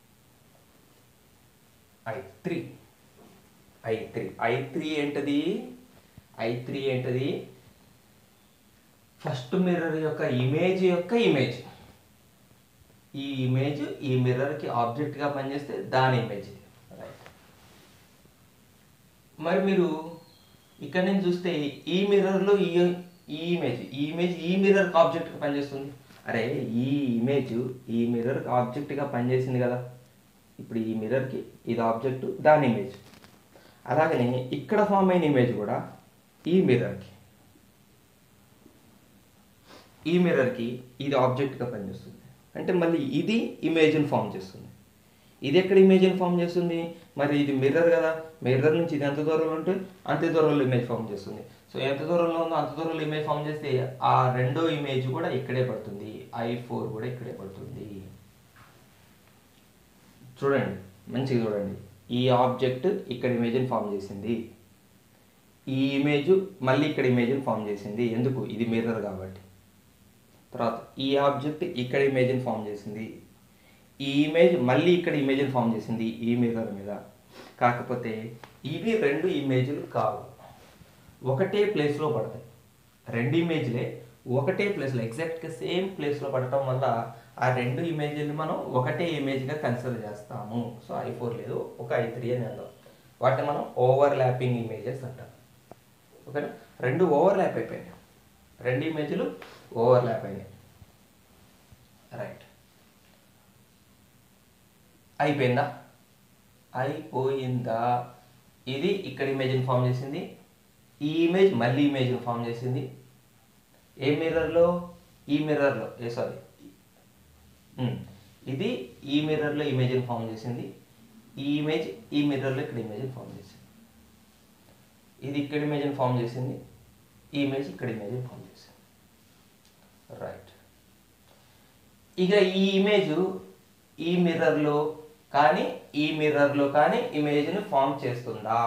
I three I three I three ఏంటది ఐ త్రీ ఏంటది ఫస్ట్ మిర్రర్ యొక్క ఇమేజ్ యొక్క ఇమేజ్ ఈ ఇమేజ్ ఈ మిర్రర్కి ఆబ్జెక్ట్గా పనిచేస్తే దాని ఇమేజ్ ఇది రైట్ మరి మీరు ఇక్కడ నుంచి చూస్తే ఈ మిర్రర్లో ఈ ఈ ఇమేజ్ ఈ ఇమేజ్ ఈ మిర్రర్కి ఆబ్జెక్ట్గా పనిచేస్తుంది అరే ఈ ఇమేజ్ ఈ మిర్రర్కి ఆబ్జెక్ట్గా పనిచేసింది కదా ఇప్పుడు ఈ మిర్రర్కి ఇది ఆబ్జెక్ట్ దాని ఇమేజ్ అలాగనే ఇక్కడ ఫామ్ అయిన ఇమేజ్ కూడా ఈ మిర్రర్కి ఈ మిర్రర్కి ఇది ఆబ్జెక్ట్గా పనిచేస్తుంది అంటే మళ్ళీ ఇది ఇమేజ్ని ఫామ్ చేస్తుంది ఇది ఎక్కడ ఇమేజ్ని ఫామ్ చేస్తుంది మరి ఇది మిర్రర్ కదా మిర్రర్ నుంచి ఇది ఎంత దూరంలో ఉంటే అంత దూరంలో ఇమేజ్ ఫామ్ చేస్తుంది సో ఎంత దూరంలో ఉందో అంత దూరంలో ఇమేజ్ ఫామ్ చేస్తే ఆ రెండో ఇమేజ్ కూడా ఇక్కడే పడుతుంది ఐ ఫోర్ కూడా ఇక్కడే పడుతుంది చూడండి మంచిగా చూడండి ఈ ఆబ్జెక్ట్ ఇక్కడ ఇమేజ్ని ఫామ్ చేసింది ఈ ఇమేజ్ మళ్ళీ ఇక్కడ ఇమేజ్ని ఫామ్ చేసింది ఎందుకు ఇది మిర్రర్ కాబట్టి తర్వాత ఈ ఆబ్జెక్ట్ ఇక్కడ ఇమేజ్ని ఫామ్ చేసింది ఈ ఇమేజ్ మళ్ళీ ఇక్కడ ఇమేజ్ని ఫామ్ చేసింది ఈ మిర్రర్ మీద కాకపోతే ఇవి రెండు ఇమేజ్లు కావు ఒకటే ప్లేస్లో పడతాయి రెండు ఇమేజ్లే ఒకటే ప్లేస్లో ఎగ్జాక్ట్గా సేమ్ ప్లేస్లో పడటం వల్ల ఆ రెండు ఇమేజ్ని మనం ఒకటే ఇమేజ్గా కన్సిడర్ చేస్తాము సో ఐ ఫోర్ లేదు ఒక ఐ త్రీ అని అందాం వాటిని మనం ఓవర్ ల్యాపింగ్ ఇమేజెస్ అంటాం ఓకేనా రెండు ఓవర్ ల్యాప్ అయిపోయినాయి రెండు ఇమేజ్లు ఓవర్ ల్యాప్ అయినాయి రైట్ అయిపోయిందా అయిపోయిందా ఇది ఇక్కడ ఇమేజ్ని ఫామ్ చేసింది ఈ ఇమేజ్ మళ్ళీ ఇమేజ్ని ఫామ్ చేసింది ఏ మిర్రర్లో ఈ మిర్రర్లో ఏ సారీ ఇది ఈ మిర్రర్లో ఇమేజ్ని ఫామ్ చేసింది ఈ ఇమేజ్ ఈ మిర్రర్లో ఇక్కడ ఇమేజ్ని ఫామ్ చేసింది ఇది ఇక్కడ ఇమేజ్ని ఫామ్ చేసింది ఈ ఇమేజ్ ఇక్కడ ఇమేజ్ని ఫామ్ చేసింది రైట్ ఇక ఈ ఇమేజ్ ఈ మిర్రర్లో కానీ ఈ మిర్రర్లో కానీ ఇమేజ్ని ఫామ్ చేస్తుందా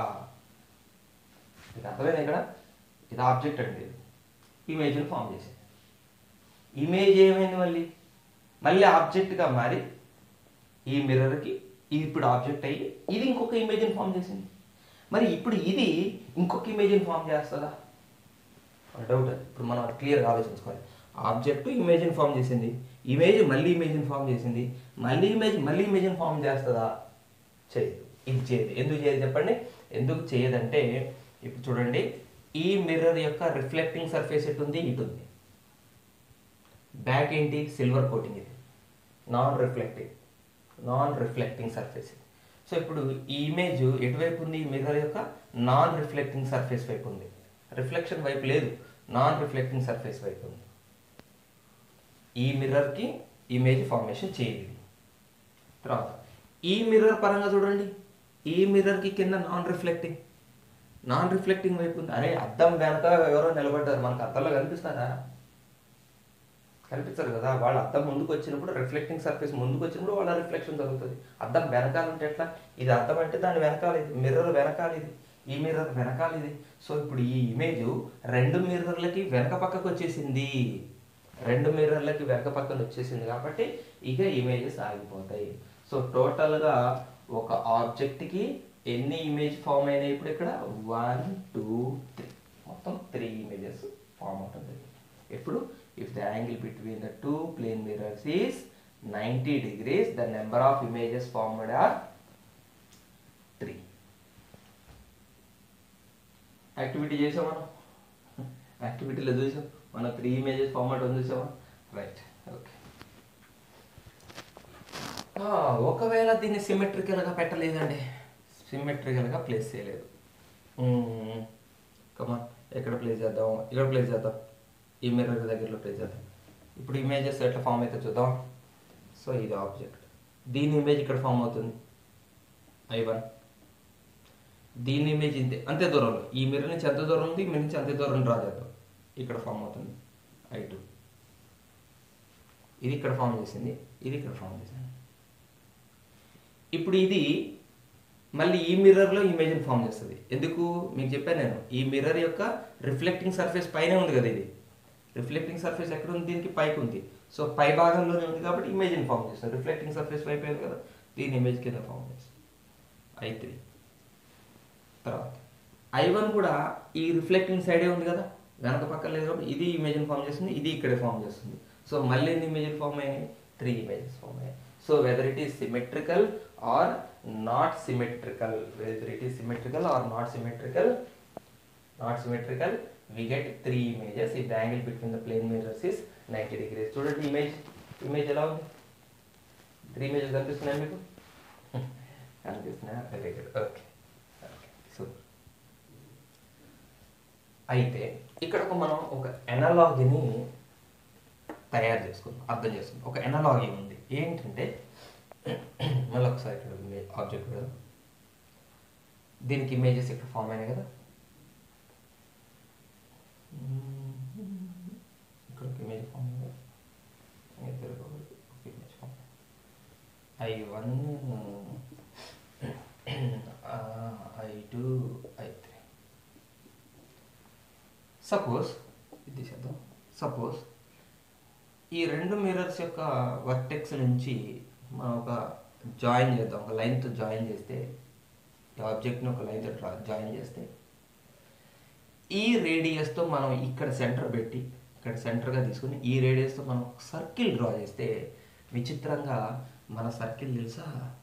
ఇది అర్థమైంది ఇక్కడ ఇది ఆబ్జెక్ట్ అండి ఇమేజ్ని ఫామ్ చేసింది ఇమేజ్ ఏమైంది మళ్ళీ మళ్ళీ ఆబ్జెక్ట్గా మారి ఈ మిర్రర్కి ఇది ఇప్పుడు ఆబ్జెక్ట్ అయ్యి ఇది ఇంకొక ఇమేజ్ని ఫామ్ చేసింది మరి ఇప్పుడు ఇది ఇంకొక ఇమేజ్ని ఫామ్ చేస్తుందా డౌట్ ఇప్పుడు మనం క్లియర్గా ఆలోచించుకోవాలి ఆబ్జెక్ట్ ఇమేజ్ని ఫామ్ చేసింది ఇమేజ్ మళ్ళీ ఇమేజ్ని ఫామ్ చేసింది మళ్ళీ ఇమేజ్ మళ్ళీ ఇమేజ్ని ఫామ్ చేస్తుందా చేయదు ఇది చేయదు ఎందుకు చేయదు చెప్పండి ఎందుకు చేయదంటే ఇప్పుడు చూడండి ఈ మిర్రర్ యొక్క రిఫ్లెక్టింగ్ సర్ఫేస్ ఎటు ఉంది ఇటు ఉంది బ్యాక్ ఏంటి సిల్వర్ కోటింగ్ ఇది non reflecting non reflecting surface so ఇప్పుడు ఈ ఇమేజ్ ఎటువైపు ఉంది మిర్రర్ యొక్క నాన్ రిఫ్లెక్టింగ్ సర్ఫేస్ వైపు ఉంది రిఫ్లెక్షన్ వైపు లేదు నాన్ రిఫ్లెక్టింగ్ సర్ఫేస్ వైపు ఉంది ఈ మిర్రర్కి ఇమేజ్ ఫార్మేషన్ చేయలేదు తర్వాత ఈ మిర్రర్ పరంగా చూడండి ఈ మిర్రర్కి కింద నాన్ రిఫ్లెక్టింగ్ నాన్ రిఫ్లెక్టింగ్ వైపు ఉంది అరే అద్దం వెనక ఎవరో నిలబడ్డారు మనకు అద్దంలో కనిపిస్తారా కనిపించరు కదా వాళ్ళ అద్దం ముందుకు వచ్చినప్పుడు రిఫ్లెక్టింగ్ సర్ఫేస్ ముందుకు వచ్చినప్పుడు వాళ్ళ రిఫ్లెక్షన్ జరుగుతుంది అద్దం వెనకాల ఉంటే ఎట్లా ఇది అద్దం అంటే దాని వెనకాల ఇది మిర్రర్ వెనకాల ఇది ఈ మిర్రర్ వెనకాల ఇది సో ఇప్పుడు ఈ ఇమేజ్ రెండు మిర్రర్లకి వెనక పక్కకు వచ్చేసింది రెండు మిర్రర్లకి వెనక పక్కన వచ్చేసింది కాబట్టి ఇక ఇమేజెస్ ఆగిపోతాయి సో టోటల్గా ఒక ఆబ్జెక్ట్కి ఎన్ని ఇమేజ్ ఫామ్ అయినాయి ఇప్పుడు ఇక్కడ వన్ టూ త్రీ మొత్తం త్రీ ఇమేజెస్ ఫామ్ అవుతుంది ఎప్పుడు if the angle between the two plane mirrors is ninety degrees the number of images formed are three activity చేసాం మనం యాక్టివిటీలో చూసాం మన త్రీ ఇమేజెస్ ఫార్మాట్ ఉంది చూసావా రైట్ ఓకే ఒకవేళ దీన్ని సిమెట్రికల్గా పెట్టలేదండి సిమెట్రికల్గా ప్లేస్ చేయలేదు కమా ఎక్కడ ప్లేస్ చేద్దాం ఇక్కడ ప్లేస్ చేద్దాం ఈ మిర్రర్ దగ్గరలో ప్లేస్ చేద్దాం ఇప్పుడు ఇమేజెస్ ఎట్లా ఫామ్ అయితే చూద్దాం సో ఇది ఆబ్జెక్ట్ దీని ఇమేజ్ ఇక్కడ ఫామ్ అవుతుంది ఐ వన్ దీని ఇమేజ్ ఇంతే అంతే దూరంలో ఈ మిర్రర్ నుంచి ఎంత దూరం ఉంది మీ నుంచి అంతే దూరం డ్రా చేద్దాం ఇక్కడ ఫామ్ అవుతుంది ఐ టూ ఇది ఇక్కడ ఫామ్ చేసింది ఇది ఇక్కడ ఫామ్ చేసింది ఇప్పుడు ఇది మళ్ళీ ఈ మిర్రర్లో ఇమేజ్ని ఫామ్ చేస్తుంది ఎందుకు మీకు చెప్పాను నేను ఈ మిర్రర్ యొక్క రిఫ్లెక్టింగ్ సర్ఫేస్ పైన ఉంది కదా ఇది రిఫ్లెక్టింగ్ సర్ఫేస్ ఎక్కడ ఉంది దీనికి పైకి ఉంది సో పై భాగంలోనే ఉంది కాబట్టి ఇమేజ్ని ఫామ్ చేస్తుంది రిఫ్లెక్టింగ్ సర్ఫేస్ వైపు ఉంది కదా దీని ఇమేజ్ కింద ఫామ్ చేస్తుంది ఐ త్రీ తర్వాత ఐ వన్ కూడా ఈ రిఫ్లెక్టింగ్ సైడే ఉంది కదా వెనక పక్కన లేదు కాబట్టి ఇది ఇమేజ్ని ఫామ్ చేస్తుంది ఇది ఇక్కడే ఫామ్ చేస్తుంది సో మళ్ళీ ఎన్ని ఇమేజ్ ఫామ్ అయ్యాయి త్రీ ఇమేజెస్ ఫామ్ అయ్యాయి so whether it is symmetrical or not symmetrical whether it is symmetrical or not symmetrical not symmetrical we get three images if the angle between the plane mirrors is 90 degrees చూడండి ఇమేజ్ ఇమేజ్ ఎలా ఉంది త్రీ ఇమేజెస్ కనిపిస్తున్నాయి మీకు కనిపిస్తున్నాయా very good okay okay super అయితే ఇక్కడ ఒక మనం ఒక ఎనలాగీని తయారు చేసుకుందాం అర్థం చేసుకుందాం ఒక ఎనలాగీ ఉంది ఏంటంటే మళ్ళీ ఒకసారి ఇక్కడ ఇమేజ్ ఆబ్జెక్ట్ కదా దీనికి ఇమేజెస్ ఇక్కడ ఫామ్ అయినాయి కదా ఇక్కడ ఒక ఇమేజ్ ఫామ్ అయింది ఇద్దరు ఒక image form I one I two I three suppose ఇది చేద్దాం సపోజ్ ఈ రెండు మిర్రర్స్ యొక్క వర్టెక్స్ నుంచి మనం ఒక జాయిన్ చేద్దాం ఒక లైన్తో జాయిన్ చేస్తే ఈ ఆబ్జెక్ట్ని ఒక లైన్తో డ్రా జాయిన్ చేస్తే ఈ రేడియస్తో మనం ఇక్కడ సెంటర్ పెట్టి ఇక్కడ సెంటర్గా తీసుకుని ఈ రేడియస్తో మనం సర్కిల్ డ్రా చేస్తే విచిత్రంగా మన సర్కిల్ తెలుసా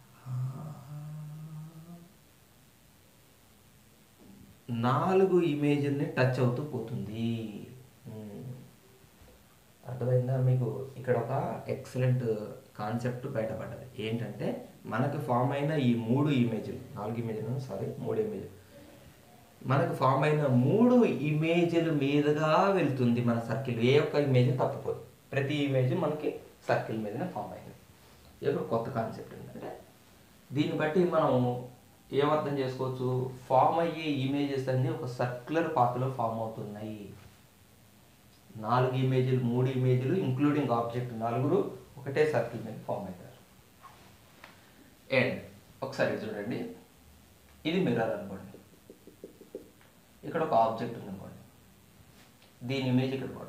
నాలుగు ఇమేజ్ని టచ్ అవుతూ పోతుంది మ్మ్. అర్థమైందా మీకు ఇక్కడ ఒక ఎక్సలెంట్ కాన్సెప్ట్ బయటపడ్డది ఏంటంటే మనకు ఫామ్ అయిన ఈ మూడు ఇమేజ్లు నాలుగు ఇమేజ్లు సారీ మూడు ఇమేజ్లు మనకు ఫామ్ అయిన మూడు ఇమేజ్ల మీదుగా వెళ్తుంది మన సర్కిల్ ఏ ఒక్క ఇమేజ్ తప్పిపోదు ప్రతి ఇమేజ్ మనకి సర్కిల్ మీదనే ఫామ్ అయింది ఇది ఒక కొత్త కాన్సెప్ట్ ఏంటంటే దీన్ని బట్టి మనం ఏమర్థం చేసుకోవచ్చు ఫామ్ అయ్యే ఇమేజెస్ అన్నీ ఒక సర్క్యులర్ పాత్లో ఫామ్ అవుతున్నాయి నాలుగు ఇమేజ్లు మూడు ఇమేజ్లు ఇంక్లూడింగ్ ఆబ్జెక్ట్ నలుగురు ఒకటే సర్కిల్ మీద ఫామ్ అవుతారు అండ్ ఒకసారి చూడండి ఇది మిర్రర్ అనుకోండి ఇక్కడ ఒక ఆబ్జెక్ట్ ఉంది అనుకోండి దీని ఇమేజ్ ఇక్కడ పడుతుంది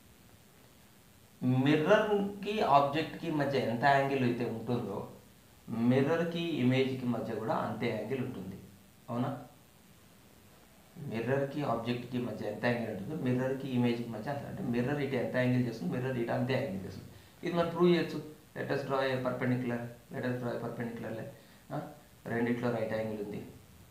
మిర్రర్కి ఆబ్జెక్ట్కి మధ్య ఎంత యాంగిల్ అయితే ఉంటుందో మిర్రర్కి ఇమేజ్కి మధ్య కూడా అంతే యాంగిల్ ఉంటుంది అవునా మిర్రర్కి ఆబ్జెక్ట్కి మధ్య ఎంత యాంగిల్ ఉంటుందో మిర్రర్కి ఇమేజ్కి మధ్య అంత అంటే మిర్రర్ ఇటు ఎంత యాంగిల్ చేస్తుంది మిర్రర్ ఇటు అంతే యాంగిల్ చేస్తుంది ఇది మనం ప్రూవ్ చేయొచ్చు let us draw a perpendicular let us draw a perpendicular రెండిట్లో రైట్ యాంగిల్ ఉంది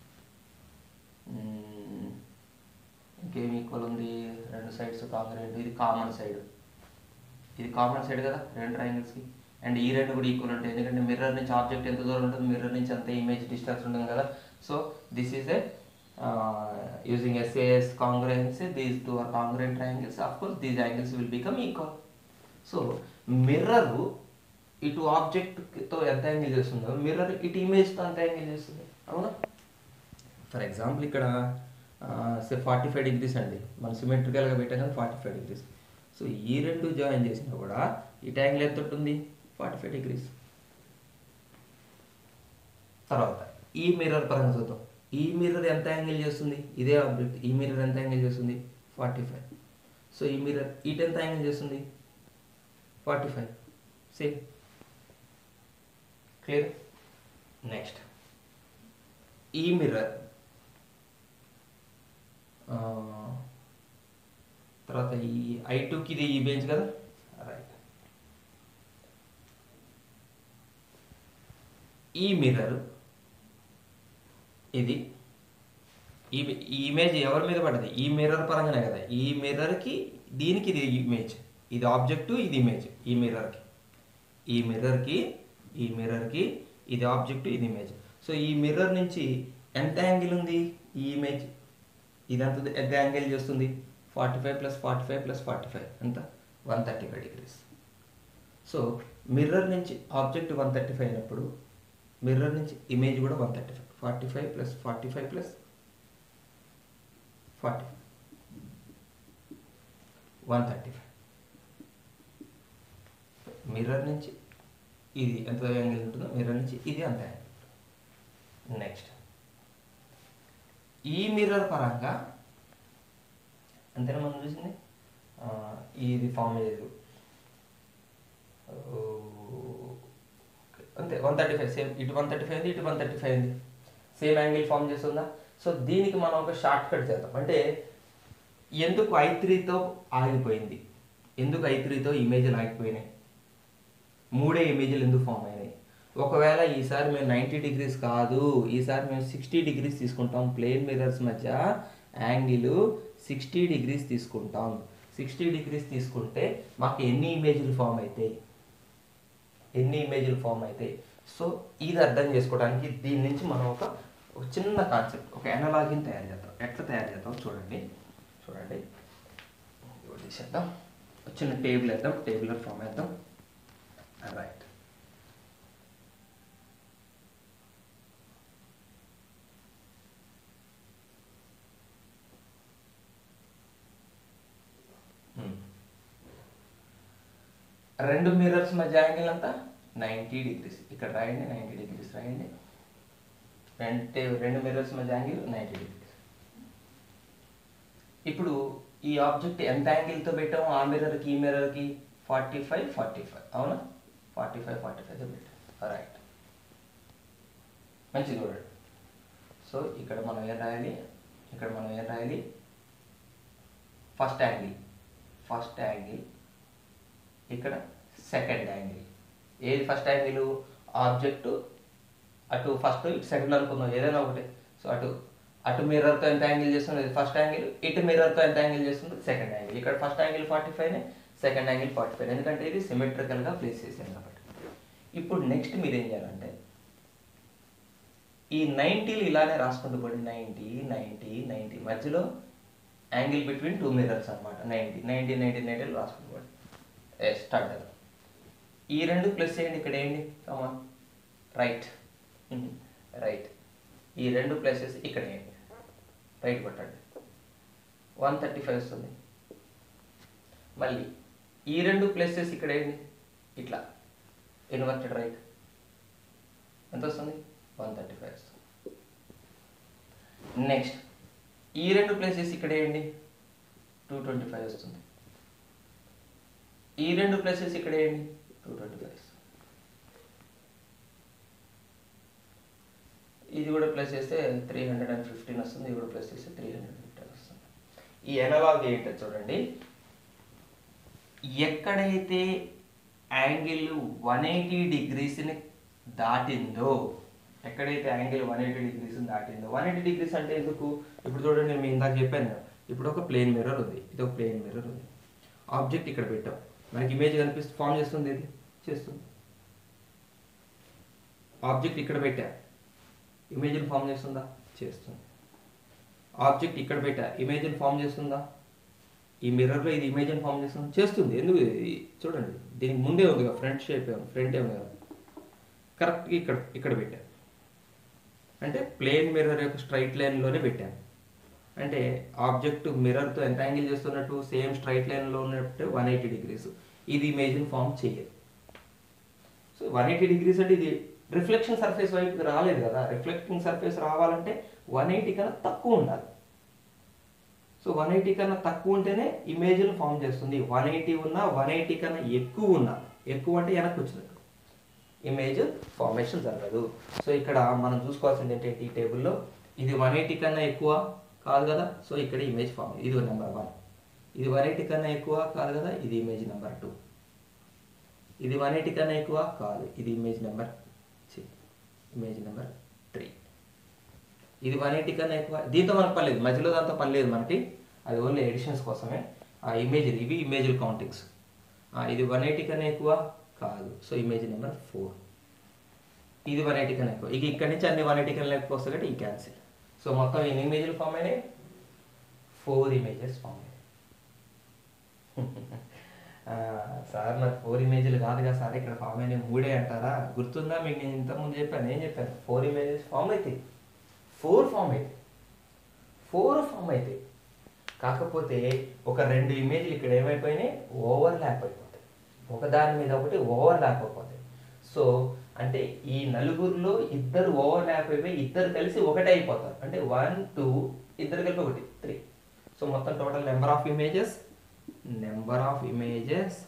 మ్మ్. ఇంకేం ఈక్వల్ ఉంది రెండు సైడ్స్ కాంగ్రెంట్ ఇది కామన్ సైడ్ ఇది కామన్ సైడ్ కదా రెండు ట్రయాంగిల్స్కి అండ్ ఈ రెండు కూడా ఈక్వల్ ఉంటాయి ఎందుకంటే మిర్రర్ నుంచి ఆబ్జెక్ట్ ఎంత దూరం ఉంటుంది మిర్రర్ నుంచి అంత ఇమేజ్ డిస్టెన్స్ ఉంటుంది కదా so this is a using SAS congruence these two are congruent triangles of course these angles will become equal so mirror ఇటు ఆబ్జెక్ట్తో ఎంత యాంగిల్ చేస్తుందో మిర్రర్ ఇటు ఇమేజ్తో అంత యాంగిల్ చేస్తుంది అవునా ఫర్ ఎగ్జాంపుల్ ఇక్కడ సే ఫార్టీ ఫైవ్ డిగ్రీస్ అండి మనం సిమెట్రికల్గా పెట్టాం కదా ఫార్టీ ఫైవ్ డిగ్రీస్ సో ఈ రెండు జాయిన్ చేసినా కూడా ఈ యాంగిల్ ఎంత ఉంటుంది ఫార్టీ ఫైవ్ డిగ్రీస్ తర్వాత ఈ మిర్రర్ పరంగా చూద్దాం ఈ మిర్రర్ ఎంత యాంగిల్ చేస్తుంది ఇదే ఆబ్జెక్ట్ ఈ మిర్రర్ ఎంత యాంగిల్ చేస్తుంది ఫార్టీ ఫైవ్ సో ఈ మిర్రర్ ఇటు ఎంత యాంగిల్ చేస్తుంది forty five same clear next ఈ మిర్రర్ తర్వాత ఈ ఐ టూకి ఇది ఈ బెంచ్ కదా రైట్ ఈ మిర్రర్ ఇది ఈ ఈ ఇమేజ్ ఎవరి మీద పడ్డది ఈ మిర్రర్ పరంగానే కదా ఈ మిర్రర్కి దీనికి ఇది ఇమేజ్ ఇది ఆబ్జెక్టు ఇది ఇమేజ్ ఈ మిర్రర్కి ఈ మిర్రర్కి ఈ మిర్రర్కి ఇది ఆబ్జెక్ట్ ఇది ఇమేజ్ సో ఈ మిర్రర్ నుంచి ఎంత యాంగిల్ ఉంది ఈ ఇమేజ్ ఇదంతా ఎంత యాంగిల్ చేస్తుంది forty five plus forty five plus forty five ఎంత one thirty five degrees so mirror నుంచి ఆబ్జెక్ట్ వన్ థర్టీ ఫైవ్ అయినప్పుడు మిర్రర్ నుంచి ఇమేజ్ కూడా one thirty five forty five plus forty five plus forty one thirty five mirror నుంచి ఇది ఎంత యాంగిల్ ఉంటుందో మిర్రర్ నుంచి ఇది అంత యాంగిల్ నెక్స్ట్ ఈ మిర్రర్ పరంగా అంతేనా మనం చూసింది ఆ, ఇది ఫామ్ చేయదు అంతే వన్ థర్టీ ఫైవ్ సేమ్ ఇటు వన్ థర్టీ ఫైవ్ ఉంది ఇటు వన్ థర్టీ ఫైవ్ ఉంది సేమ్ యాంగిల్ ఫామ్ చేస్తుందా సో దీనికి మనం ఒక షార్ట్ కట్ చేద్దాం అంటే ఎందుకు ఐ త్రీతో ఆగిపోయింది ఎందుకు ఐ త్రీతో ఇమేజ్లు ఆగిపోయినాయి మూడే ఇమేజ్లు ఎందుకు ఫామ్ అయినాయి ఒకవేళ ఈసారి మేము నైంటీ డిగ్రీస్ కాదు ఈసారి మేము సిక్స్టీ డిగ్రీస్ తీసుకుంటాం ప్లేన్ మిర్రర్స్ మధ్య యాంగిల్ సిక్స్టీ డిగ్రీస్ తీసుకుంటాం సిక్స్టీ డిగ్రీస్ తీసుకుంటే మాకు ఎన్ని ఇమేజ్లు ఫామ్ అవుతాయి ఎన్ని ఇమేజ్లు ఫామ్ అవుతాయి సో ఇది అర్థం చేసుకోవడానికి దీని నుంచి మనం ఒక ఒక చిన్న కాన్సెప్ట్ ఒక ఎనలాగిన్ తయారు చేద్దాం ఎట్లా తయారు చేద్దాం చూడండి చూడండి ఇవి తీసేద్దాం ఒక చిన్న టేబుల్ వేద్దాం టేబుల్ ఫామ్ వేద్దాం రైట్ రెండు మిర్రర్స్ మధ్య యాంగిల్ అంతా నైంటీ డిగ్రీస్ ఇక్కడ రాయండి నైంటీ డిగ్రీస్ రాయండి రెండు రెండు మిర్రర్స్ మధ్య యాంగిల్ నైంటీ డిగ్రీస్ ఇప్పుడు ఈ ఆబ్జెక్ట్ ఎంత యాంగిల్తో పెట్టాము ఆ మిర్రర్కి ఈ మిర్రర్కి ఫార్టీ ఫైవ్ ఫార్టీ ఫైవ్ అవునా ఫార్టీ ఫైవ్ ఫార్టీ ఫైవ్తో పెట్టాం రైట్ మంచిది చూడండి సో ఇక్కడ మనం ఏం రాయాలి ఇక్కడ మనం ఏం రాయాలి ఫస్ట్ యాంగిల్ ఫస్ట్ యాంగిల్ ఇక్కడ సెకండ్ యాంగిల్ ఏది ఫస్ట్ యాంగిల్ ఆబ్జెక్ట్ అటు ఫస్ట్ ఇటు సెకండ్ అనుకుందాం ఏదైనా ఒకటి సో అటు అటు మిర్రర్తో ఎంత యాంగిల్ చేస్తుంది ఫస్ట్ యాంగిల్ ఇటు మిర్రర్తో ఎంత యాంగిల్ చేస్తుంది సెకండ్ యాంగిల్ ఇక్కడ first angle forty five second angle forty five ఎందుకంటే ఇది సిమెట్రికల్గా ప్లేస్ చేసాను కాబట్టి ఇప్పుడు నెక్స్ట్ మీరు ఏం చేయాలంటే ఈ నైంటీలు ఇలానే రాసుకుంటూ పోండి నైంటీ నైంటీ నైంటీ మధ్యలో యాంగిల్ బిట్వీన్ టూ మిర్రర్స్ అనమాట నైంటీ నైంటీ నైంటీ నైంటీ రాసుకుంటూ పోండి స్టార్ట్ చేద్దాం ఈ రెండు ప్లస్ చేయండి ఇక్కడ ఏంటి కమా రైట్ రైట్ ఈ రెండు ప్లసెస్ ఇక్కడ వేయండి రైట్ కొట్టండి వన్ థర్టీ ఫైవ్ వస్తుంది మళ్ళీ ఈ రెండు ప్లసెస్ ఇక్కడ ఏంటి ఇట్లా ఇన్వర్టెడ్ రైట్ ఎంత వస్తుంది వన్ థర్టీ ఫైవ్ వస్తుంది నెక్స్ట్ ఈ రెండు ప్లేసెస్ ఇక్కడ ఏంటి టూ ట్వంటీ ఫైవ్ వస్తుంది ఈ రెండు ప్లేసెస్ ఇక్కడ ఏంటి టూ ట్వంటీ ఫైవ్ వస్తుంది ఇది కూడా ప్లస్ చేస్తే త్రీ హండ్రెడ్ అండ్ ఫిఫ్టీన్ వస్తుంది ఇది కూడా ప్లస్ చేస్తే త్రీ హండ్రెడ్ ఫిఫ్టీన్ వస్తుంది ఈ ఎనలాగ్ ఏంటో చూడండి ఎక్కడైతే యాంగిల్ వన్ ఎయిటీ డిగ్రీస్ని దాటిందో ఎక్కడైతే యాంగిల్ వన్ ఎయిటీ డిగ్రీస్ దాటిందో వన్ ఎయిటీ డిగ్రీస్ అంటే ఎందుకు ఇప్పుడు చూడండి నేను ఇందాక చెప్పాను కదా, ఇప్పుడు ఒక ప్లేన్ మిర్రర్ ఉంది ఇది ఒక ప్లేన్ మిర్రర్ ఉంది ఆబ్జెక్ట్ ఇక్కడ పెట్టాం మనకి ఇమేజ్ కనిపిస్తుంది ఫామ్ చేస్తుంది ఇది చేస్తుంది ఆబ్జెక్ట్ ఇక్కడ పెట్టా ఇమేజ్ని ఫామ్ చేస్తుందా చేస్తుంది ఆబ్జెక్ట్ ఇక్కడ పెట్టా ఇమేజ్ని ఫామ్ చేస్తుందా ఈ మిర్రర్లో ఇది ఇమేజ్ని ఫామ్ చేస్తుంది చేస్తుంది ఎందుకు ఇది చూడండి దీనికి ముందే ఉంది కదా ఫ్రంట్ షేప్ ఫ్రంట్ ఏమి కదా కరెక్ట్గా ఇక్కడ ఇక్కడ పెట్టాను అంటే ప్లేన్ మిర్రర్ యొక్క స్ట్రైట్ లైన్లోనే పెట్టాను అంటే ఆబ్జెక్ట్ మిర్రర్తో ఎంత యాంగిల్ చేస్తున్నట్టు సేమ్ స్ట్రైట్ లైన్లో ఉన్నట్టు వన్ ఎయిటీ డిగ్రీస్ ఇది ఇమేజ్ని ఫామ్ చేయదు సో వన్ ఎయిటీ డిగ్రీస్ అంటే ఇది రిఫ్లెక్షన్ సర్ఫేస్ వైపు రాలేదు కదా రిఫ్లెక్టింగ్ సర్ఫేస్ రావాలంటే వన్ ఎయిటీ కన్నా తక్కువ ఉండాలి సో వన్ ఎయిటీ కన్నా తక్కువ ఉంటేనే ఇమేజ్ను ఫామ్ చేస్తుంది వన్ ఎయిటీ ఉన్నా వన్ ఎయిటీ కన్నా ఎక్కువ ఉన్నా ఎక్కువ అంటే వెనక్కి వచ్చినట్టు ఇమేజ్ ఫార్మేషన్ జరగదు సో ఇక్కడ మనం చూసుకోవాల్సింది ఏంటంటే ఈ టేబుల్లో ఇది వన్ ఎయిటీ కన్నా ఎక్కువ కాదు కదా సో ఇక్కడ ఇమేజ్ ఫామ్ ఇది నెంబర్ వన్ ఇది వన్ ఎయిటీ కన్నా ఎక్కువ కాదు కదా ఇది ఇమేజ్ నెంబర్ టూ ఇది వన్ ఎయిటీ కన్నా ఎక్కువ కాదు ఇది image number image number three ఇది వన్ ఎయిటీ కన్నా ఎక్కువ దీంతో మనకు పర్లేదు మధ్యలో దాంతో పర్లేదు మనకి అది ఓన్లీ ఎడిషన్స్ కోసమే ఆ ఇమేజ్ ఇవి ఇమేజ్ కౌంటింగ్స్ ఇది వన్ ఎయిటీ కన్నా ఎక్కువ కాదు సో ఇమేజ్ నెంబర్ ఫోర్ ఇది వన్ ఎయిటీ కన్నా ఎక్కువ ఇక ఇక్కడ నుంచి అన్ని వన్ ఎయిటీ కన్నా ఎక్కువ వస్తాయి కాబట్టి ఈ క్యాన్సిల్ సో మొత్తం ఎన్ని ఇమేజ్లు ఫామ్ అయినాయి ఫోర్ ఇమేజెస్ ఫామ్ అయినాయి ఆ, సార్ నాకు ఫోర్ ఇమేజ్లు కాదు కదా సార్ ఇక్కడ ఫామ్ అయినాయి మూడే అంటారా గుర్తుందా మీకు నేను ఇంతకుముందు చెప్పాను ఏం చెప్పాను ఫోర్ ఇమేజెస్ ఫామ్ అవుతాయి ఫోర్ ఫామ్ అవుతాయి ఫోర్ ఫామ్ అవుతాయి కాకపోతే ఒక రెండు ఇమేజ్లు ఇక్కడ ఏమైపోయినాయి ఓవర్ ల్యాప్ అయిపోతాయి ఒక దాని మీద ఒకటి ఓవర్ ల్యాప్ అయిపోతాయి సో అంటే ఈ నలుగురిలో ఇద్దరు ఓవర్ ల్యాప్ అయిపోయి ఇద్దరు కలిసి ఒకటే అయిపోతారు అంటే వన్ టూ ఇద్దరు కలిపి ఒకటి త్రీ సో మొత్తం total number of images number of images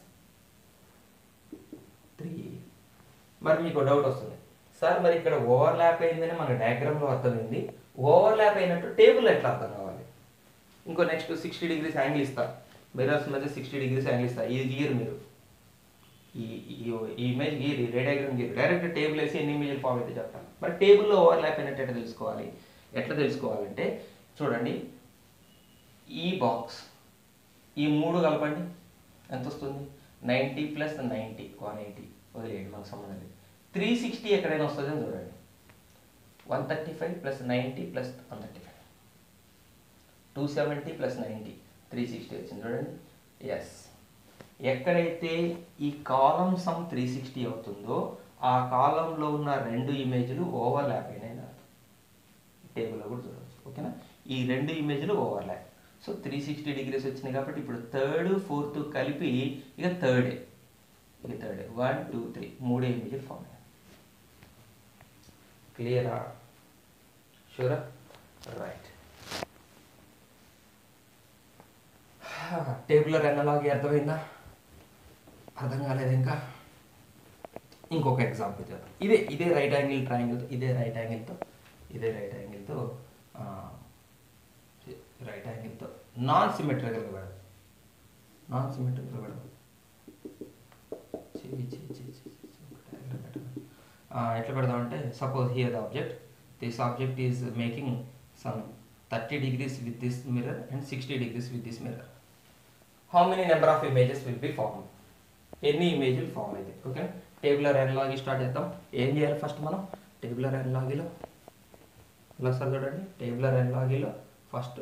three మరి మీకు డౌట్ వస్తుంది సార్ మరి ఇక్కడ ఓవర్ ల్యాప్ అయిందని మన డయాగ్రామ్లో అర్థమైంది ఓవర్ ల్యాప్ అయినట్టు టేబుల్ ఎట్లా అర్థం కావాలి ఇంకో నెక్స్ట్ సిక్స్టీ డిగ్రీస్ యాంగిల్ ఇస్తా మిరర్స్ మధ్య సిక్స్టీ డిగ్రీస్ యాంగిల్ ఇస్తా ఇది గీరు మీరు ఈ ఈ ఈ ఇమేజ్ గీరు రే డయాగ్రామ్ గీరు డైరెక్ట్ టేబుల్ వేసి ఎన్ని ఇమేజ్ ఫామ్ అయితే చెప్తాను మరి టేబుల్లో ఓవర్ ల్యాప్ అయినట్టు ఎట్లా తెలుసుకోవాలి ఎట్లా తెలుసుకోవాలంటే చూడండి ఈ బాక్స్ ఈ మూడు కలపండి ఎంత వస్తుంది ninety plus ninety one eighty వదిలేయండి మనకు సంబంధం లేదు త్రీ సిక్స్టీ ఎక్కడైనా వస్తుందని చూడండి one thirty five plus ninety plus one thirty five two seventy plus ninety three sixty వచ్చింది చూడండి ఎస్ ఎక్కడైతే ఈ కాలం సమ్ త్రీ సిక్స్టీ అవుతుందో ఆ కాలంలో ఉన్న రెండు ఇమేజ్లు ఓవర్ ల్యాప్ అయినాయి టేబుల్లో కూడా చూడవచ్చు ఓకేనా ఈ రెండు ఇమేజ్లు overlap so three sixty degrees వచ్చినాయి కాబట్టి ఇప్పుడు థర్డ్ ఫోర్త్ కలిపి ఇక థర్డే ఇక థర్డే వన్ టూ త్రీ మూడే ఇమేజ్లు ఫామ్ అయ్యాయి క్లియరా షూరా రైట్ టేబులర్ ఎనలాగి అర్థమైందా అర్థం కాలేదు ఇంకా ఇంకొక ఎగ్జాంపుల్ చేద్దాం ఇదే ఇదే రైట్ యాంగిల్ ట్రయాంగిల్తో ఇదే రైట్ యాంగిల్తో ఇదే రైట్ యాంగిల్తో రైట్ యాంగిల్తో నాన్ సిమెట్రికల్గా పెడదాం నాన్ సిమెట్రికల్గా పెడదాం చెయ్యి, చెయ్యి, చెయ్యి, చెయ్యి, చెయ్యి. ఒక diagram పెట్టాలి. ఆ, ఎట్లా పెడదాం అంటే suppose here the object this object is making some thirty degrees with this mirror and sixty degrees with this mirror how many number of images will be form ఎన్ని ఇమేజ్లు ఫామ్ అయితే ఓకే టేబులర్ ఎనలాగి స్టార్ట్ చేద్దాం ఏం చేయాలి ఫస్ట్ మనం టేబులర్ ఎనలాగిలో ఇలా సార్ చూడండి టేబులర్ ఎనలాగిలో first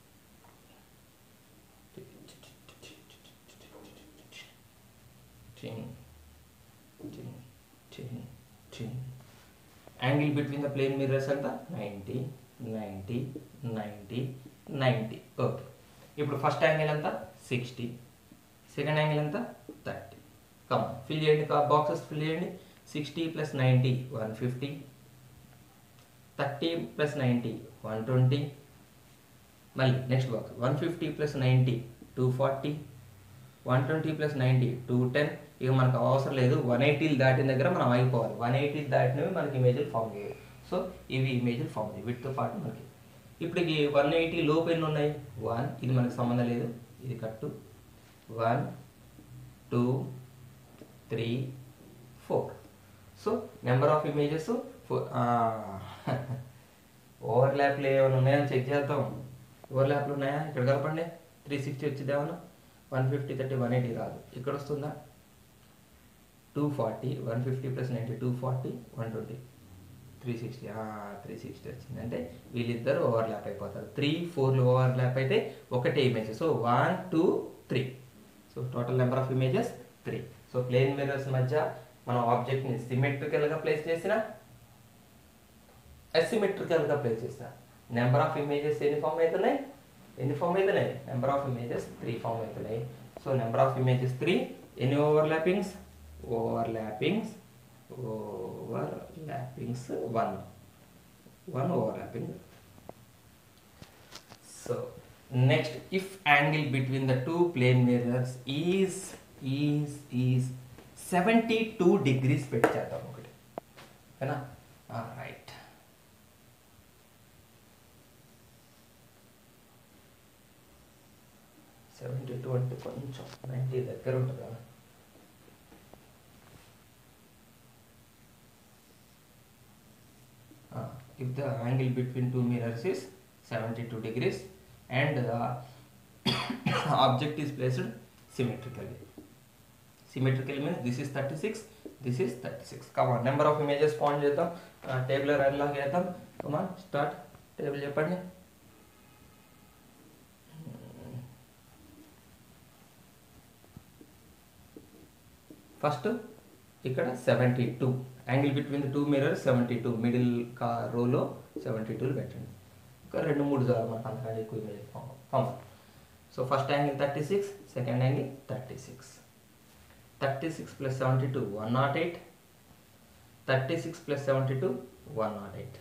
angle between the plane mirrors ఎంత ninety ninety ninety ninety okay ఇప్పుడు ఫస్ట్ యాంగిల్ ఎంత సిక్స్టీ సెకండ్ యాంగిల్ ఎంత థర్టీ కమ్ ఫిల్ చేయండి బాక్సెస్ ఫిల్ చేయండి sixty plus ninety one fifty thirty plus ninety one twenty మళ్ళీ next box one fifty plus ninety two forty one twenty plus ninety two ten ఇక మనకు అవసరం లేదు వన్ ఎయిటీలు దాటిన దగ్గర మనం అయిపోవాలి వన్ ఎయిటీలు దాటినవి మనకి ఇమేజ్లు ఫామ్ అయ్యాయి సో ఇవి ఇమేజ్లు ఫామ్ అయ్యాయి వీటితో పాటు మనకి ఇప్పుడు ఈ వన్ ఎయిటీ లోపు ఎన్ని ఉన్నాయి వన్ ఇది మనకు సంబంధం లేదు ఇది కట్టు one two three four so number of images four ఓవర్ ల్యాప్లు ఏమైనా ఉన్నాయని చెక్ చేద్దాం ఓవర్ ల్యాప్లు ఉన్నాయా ఇక్కడ కలపండి త్రీ సిక్స్టీ వచ్చింది ఏమన్నా one fifty thirty one eighty రాదు ఇక్కడ వస్తుందా two forty one fifty plus ninety two forty one twenty three sixty three sixty వచ్చింది అంటే వీళ్ళిద్దరు ఓవర్ ల్యాప్ అయిపోతారు త్రీ ఫోర్లు ఓవర్ ల్యాప్ అయితే ఒకటే image so one two three so total number of images three so plane mirrors మధ్య మనం ఆబ్జెక్ట్ని సిమెట్రికల్గా ప్లేస్ చేసిన అసిమెట్రికల్గా ప్లేస్ చేసిన నెంబర్ ఆఫ్ ఇమేజెస్ ఎన్ని ఫామ్ అవుతున్నాయి ఎన్ని ఫామ్ అవుతున్నాయి number of images three form అవుతున్నాయి so number of images three ఎన్ని overlappings overlappings overlappings one one overlapping so next if angle between the two plane mirrors is is is seventy two degrees పెట్టి చేద్దాం ఒకటి ఓకేనా రైట్ సెవెంటీ టూ అంటే కొంచెం నైంటీ దగ్గర ఉంటుంది కదా uh, if the angle between two mirrors is 72 degrees and the object is placed symmetrically symmetrical means this is 36 this is 36 come on number of images point చేద్దాం టేబుల్ రన్ లాగా చేద్దాం come on start టేబుల్ చెప్పండి ఫస్ట్ ఇక్కడ seventy two angle between the two mirror seventy two middle కా రోలో సెవెంటీ టూలు పెట్టండి ఇంకా రెండు మూడు చాలు మనకు అంతకంటే ఎక్కువ image common so first angle thirty six second angle thirty six thirty six plus seventy two one nought eight thirty six plus seventy two one nought eight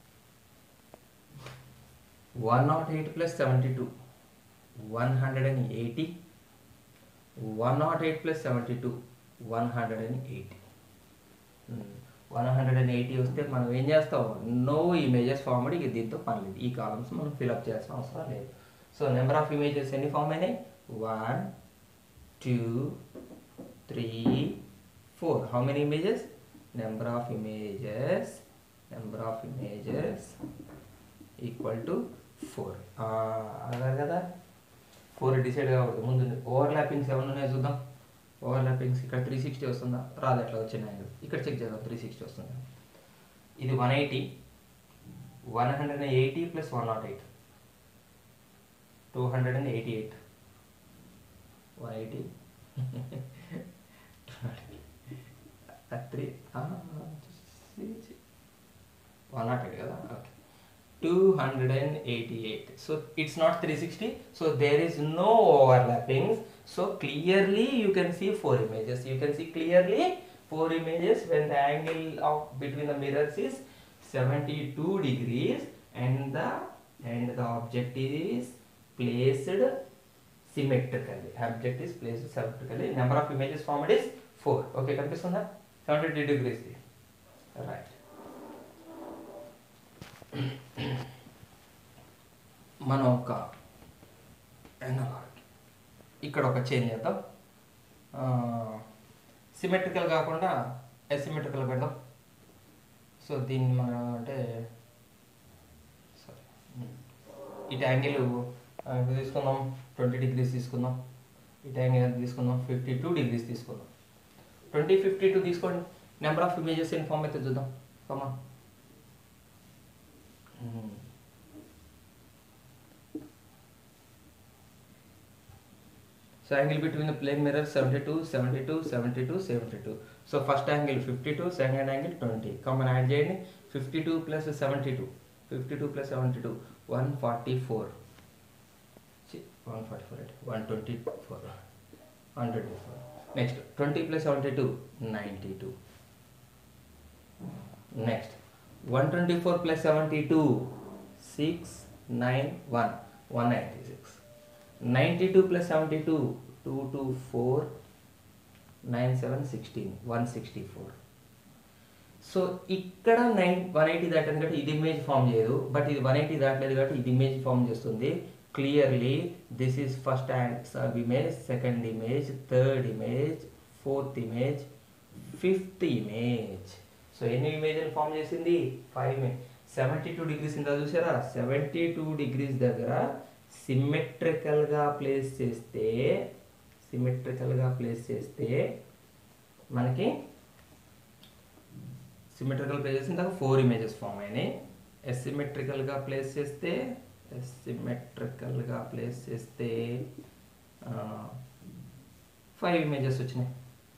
one nought eight plus seventy two one hundred and eighty one nought eight plus seventy two one hundred and eighty one hundred and eighty వస్తే మనం ఏం చేస్తాం నో ఇమేజెస్ ఫార్మ్ ఇక దీంతో పని లేదు ఈ కాలమ్స్ మనం ఫిల్అప్ చేయాల్సిన అవసరం లేదు సో నెంబర్ ఆఫ్ ఇమేజెస్ ఎన్ని ఫామ్ అయినాయి one two three four how many images number of images number of images equal to four అన్నారు కదా ఫోర్ డిసైడ్ కావద్దు ముందు ఓవర్ ల్యాపింగ్స్ ఏమైనా ఉన్నాయో చూద్దాం ఓవర్ ల్యాపింగ్స్ ఇక్కడ త్రీ సిక్స్టీ వస్తుందా రాదు ఎట్లా వచ్చిన యాంగిల్ ఇక్కడ చెక్ చేద్దాం త్రీ సిక్స్టీ వస్తుందా ఇది one eighty one hundred and eighty plus one nought eight two hundred and eighty eight one eighty three one nought eight కదా okay 288 so it's not 360 so there is no overlapping so clearly you can see four images you can see clearly four images when the angle of between the mirrors is 72 degrees and the and the object is placed symmetrically object is placed symmetrically number of images formed is 4 okay కనిపిస్తుందా 72 degrees right మనం ఒక ఎనలాగ్ ఇక్కడ ఒక చేంజ్ చేద్దాం సిమెట్రికల్ కాకుండా ఎసిమెట్రికల్ పెడదాం సో దీన్ని మనం అంటే సారీ ఇటు యాంగిల్ ఎంత తీసుకుందాం ట్వంటీ డిగ్రీస్ తీసుకుందాం ఇటు యాంగిల్ ఎంత తీసుకుందాం ఫిఫ్టీ టూ డిగ్రీస్ తీసుకుందాం ట్వంటీ ఫిఫ్టీ టూ తీసుకోండి నెంబర్ ఆఫ్ ఇమేజెస్ ఇన్ఫార్మ్ అయితే చూద్దాం కమా So angle between the plane mirror 72, 72, 72, 72. So first angle 52, second angle 20. Come and add చేయండి 52 plus 72. 52 plus 72. 144. See, 144 right? 124. 124. Next 20 plus 72. 92. Next 124 plus 72. 6, 9, 1. 196. 92 plus 72 2 2 4 9 7 16 164 so ఇక్కడ నైన్ వన్ ఎయిటీ దాటాను కాబట్టి ఇది ఇమేజ్ ఫామ్ చేయదు బట్ ఇది వన్ ఎయిటీ దాటలేదు కాబట్టి ఇది ఇమేజ్ ఫామ్ చేస్తుంది clearly this is first and sub image second image third image fourth image fifth image so ఎన్ని ఇమేజ్లు ఫామ్ చేసింది five image seventy two degrees ఇంత చూసారా సెవెంటీ టూ డిగ్రీస్ దగ్గర సిమెట్రికల్గా ప్లేస్ చేస్తే సిమెట్రికల్గా ప్లేస్ చేస్తే మనకి సిమెట్రికల్ ప్లేస్ చేసిన తర్వాత ఫోర్ ఇమేజెస్ ఫామ్ అయినాయి ఎసిమెట్రికల్గా ప్లేస్ చేస్తే ఎసిమెట్రికల్గా ప్లేస్ చేస్తే ఫైవ్ ఇమేజెస్ వచ్చినాయి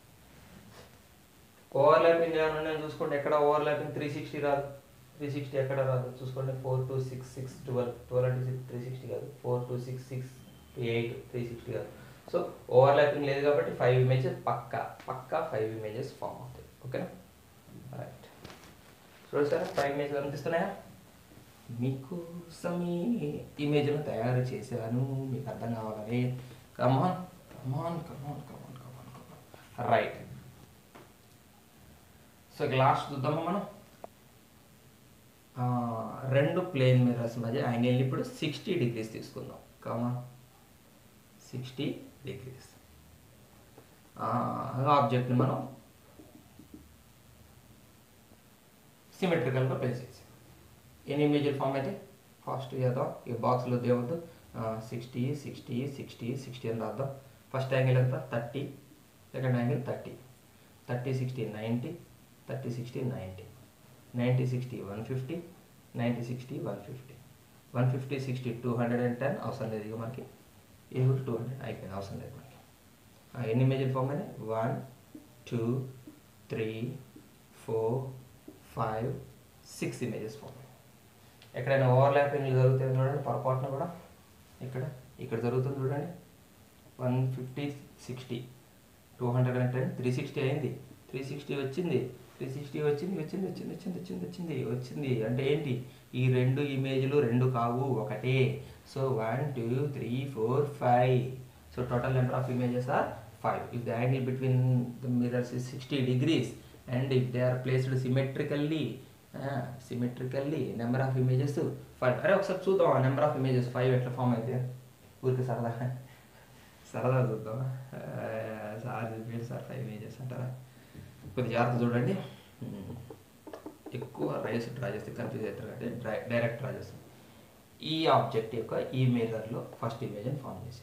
ఓవర్లాపింగ్ ఏమైనా చూసుకోండి ఎక్కడ ఓవర్లాపింగ్ త్రీ సిక్స్టీ రాదు త్రీ సిక్స్టీ ఎక్కడ రాదు చూసుకోండి four two six six twelve twelve అంటే త్రీ సిక్స్టీ కాదు four two six six eight three sixty కాదు సో ఓవర్లాపింగ్ లేదు కాబట్టి ఫైవ్ ఇమేజెస్ పక్కా పక్కా ఫైవ్ ఇమేజెస్ ఫామ్ అవుతాయి ఓకేనా రైట్ చూడండి సార్ ఫైవ్ ఇమేజ్ కనిపిస్తున్నాయా మీకోసమే ఇమేజ్ను తయారు చేశాను మీకు అర్థం కావాలని come on come on come on come on come on come on right so glass చూద్దామా మనం ఆ, రెండు ప్లేన్ మిర్రర్స్ మధ్య యాంగిల్ని ఇప్పుడు సిక్స్టీ డిగ్రీస్ తీసుకుందాం కామా సిక్స్టీ డిగ్రీస్ ఆబ్జెక్ట్ని మనం సిమెట్రికల్గా ప్లేస్ చేసాం ఎన్ని ఇమేజ్లు ఫామ్ అయితే ఫాస్ట్ చేద్దాం ఈ బాక్స్లో దేవద్దు సిక్స్టీ సిక్స్టీ సిక్స్టీ సిక్స్టీ అని రాద్దాం ఫస్ట్ యాంగిల్ ఎంత thirty second angle thirty thirty sixty ninety thirty sixty ninety ninety sixty one fifty ninety sixty one fifty one fifty sixty two hundred and ten అవసరం లేదు ఇక మనకి ఇది కూడా టూ హండ్రెడ్ అయిపోయింది అవసరం లేదు మనకి ఆ, ఎన్ని ఇమేజ్లు ఫామ్ అయినాయి one two three four five six images form అయినాయి ఎక్కడైనా ఓవర్లాపింగ్ జరుగుతుంది చూడండి పొరపాటున కూడా ఇక్కడ ఇక్కడ జరుగుతుంది చూడండి one fifty sixty two hundred and ten three sixty అయింది త్రీ సిక్స్టీ వచ్చింది త్రీ సిక్స్టీ వచ్చింది వచ్చింది వచ్చింది వచ్చింది వచ్చింది వచ్చింది వచ్చింది అంటే ఏంటి ఈ రెండు ఇమేజ్లు రెండు కావు ఒకటే so one two three four five so total number of images are five if the angle between the mirrors is sixty degrees and if they are placed symmetrically symmetrically number of images five అరే ఒకసారి చూద్దాం ఆ నెంబర్ ఆఫ్ ఇమేజెస్ ఫైవ్ ఎట్లా ఫామ్ అయితే ఊరికి సరదా సరదా చూద్దాం ఆ, సార్ చెప్పాడు సార్ ఫైవ్ ఇమేజెస్ అంటారా కొద్ది జాగ్రత్త చూడండి ఉమ్. ఎక్కువ రైస్ డ్రా చేస్తే కన్ఫ్యూజ్ అవుతారు కాబట్టి డ్రై- డైరెక్ట్ డ్రా చేస్తాం ఈ ఆబ్జెక్ట్ యొక్క ఈ మిర్రర్లో ఫస్ట్ ఇమేజ్ని ఫామ్ చేసింది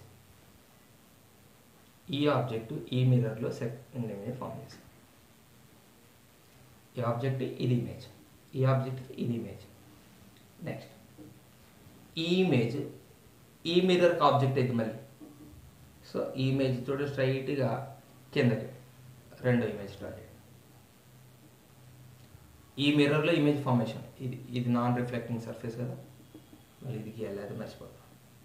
ఈ ఆబ్జెక్ట్ ఈ మిర్రర్లో సెకండ్ ఇమేజ్ ఫామ్ చేసింది ఈ ఆబ్జెక్ట్ ఇది ఇమేజ్ ఈ ఆబ్జెక్ట్ ఇది ఇమేజ్ నెక్స్ట్ ఈ ఇమేజ్ ఈ మిర్రర్కి ఆబ్జెక్ట్ అయితే మళ్ళీ సో ఈ ఇమేజ్ చూడ స్ట్రైట్గా కిందకి రెండో ఇమేజ్ డ్రా చేయండి ఈ మిర్రర్లో ఇమేజ్ ఫార్మేషన్ ఇది ఇది నాన్ రిఫ్లెక్టింగ్ సర్ఫేస్ కదా మళ్ళీ ఇది గీయాలి అది మర్చిపోతాం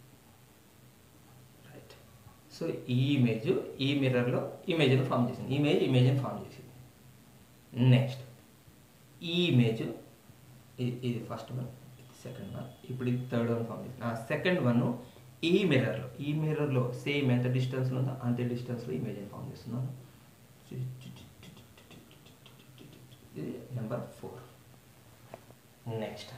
రైట్ సో ఈ ఇమేజ్ ఈ మిర్రర్లో ఇమేజ్ని ఫామ్ చేసింది ఇమేజ్ ఇమేజ్ని ఫామ్ చేసింది నెక్స్ట్ ఈ ఇమేజ్ ఇది ఫస్ట్ వన్ ఇది సెకండ్ వన్ ఇప్పుడు ఇది థర్డ్ వన్ ఫామ్ చేసింది ఆ సెకండ్ వన్ ఈ మిర్రర్లో ఈ మిర్రర్లో సేమ్ ఎంత డిస్టెన్స్ ఉందో అంతే డిస్టెన్స్లో ఇమేజ్ని ఫామ్ చేస్తున్నాను ఇది నెంబర్ ఫోర్ నెక్స్ట్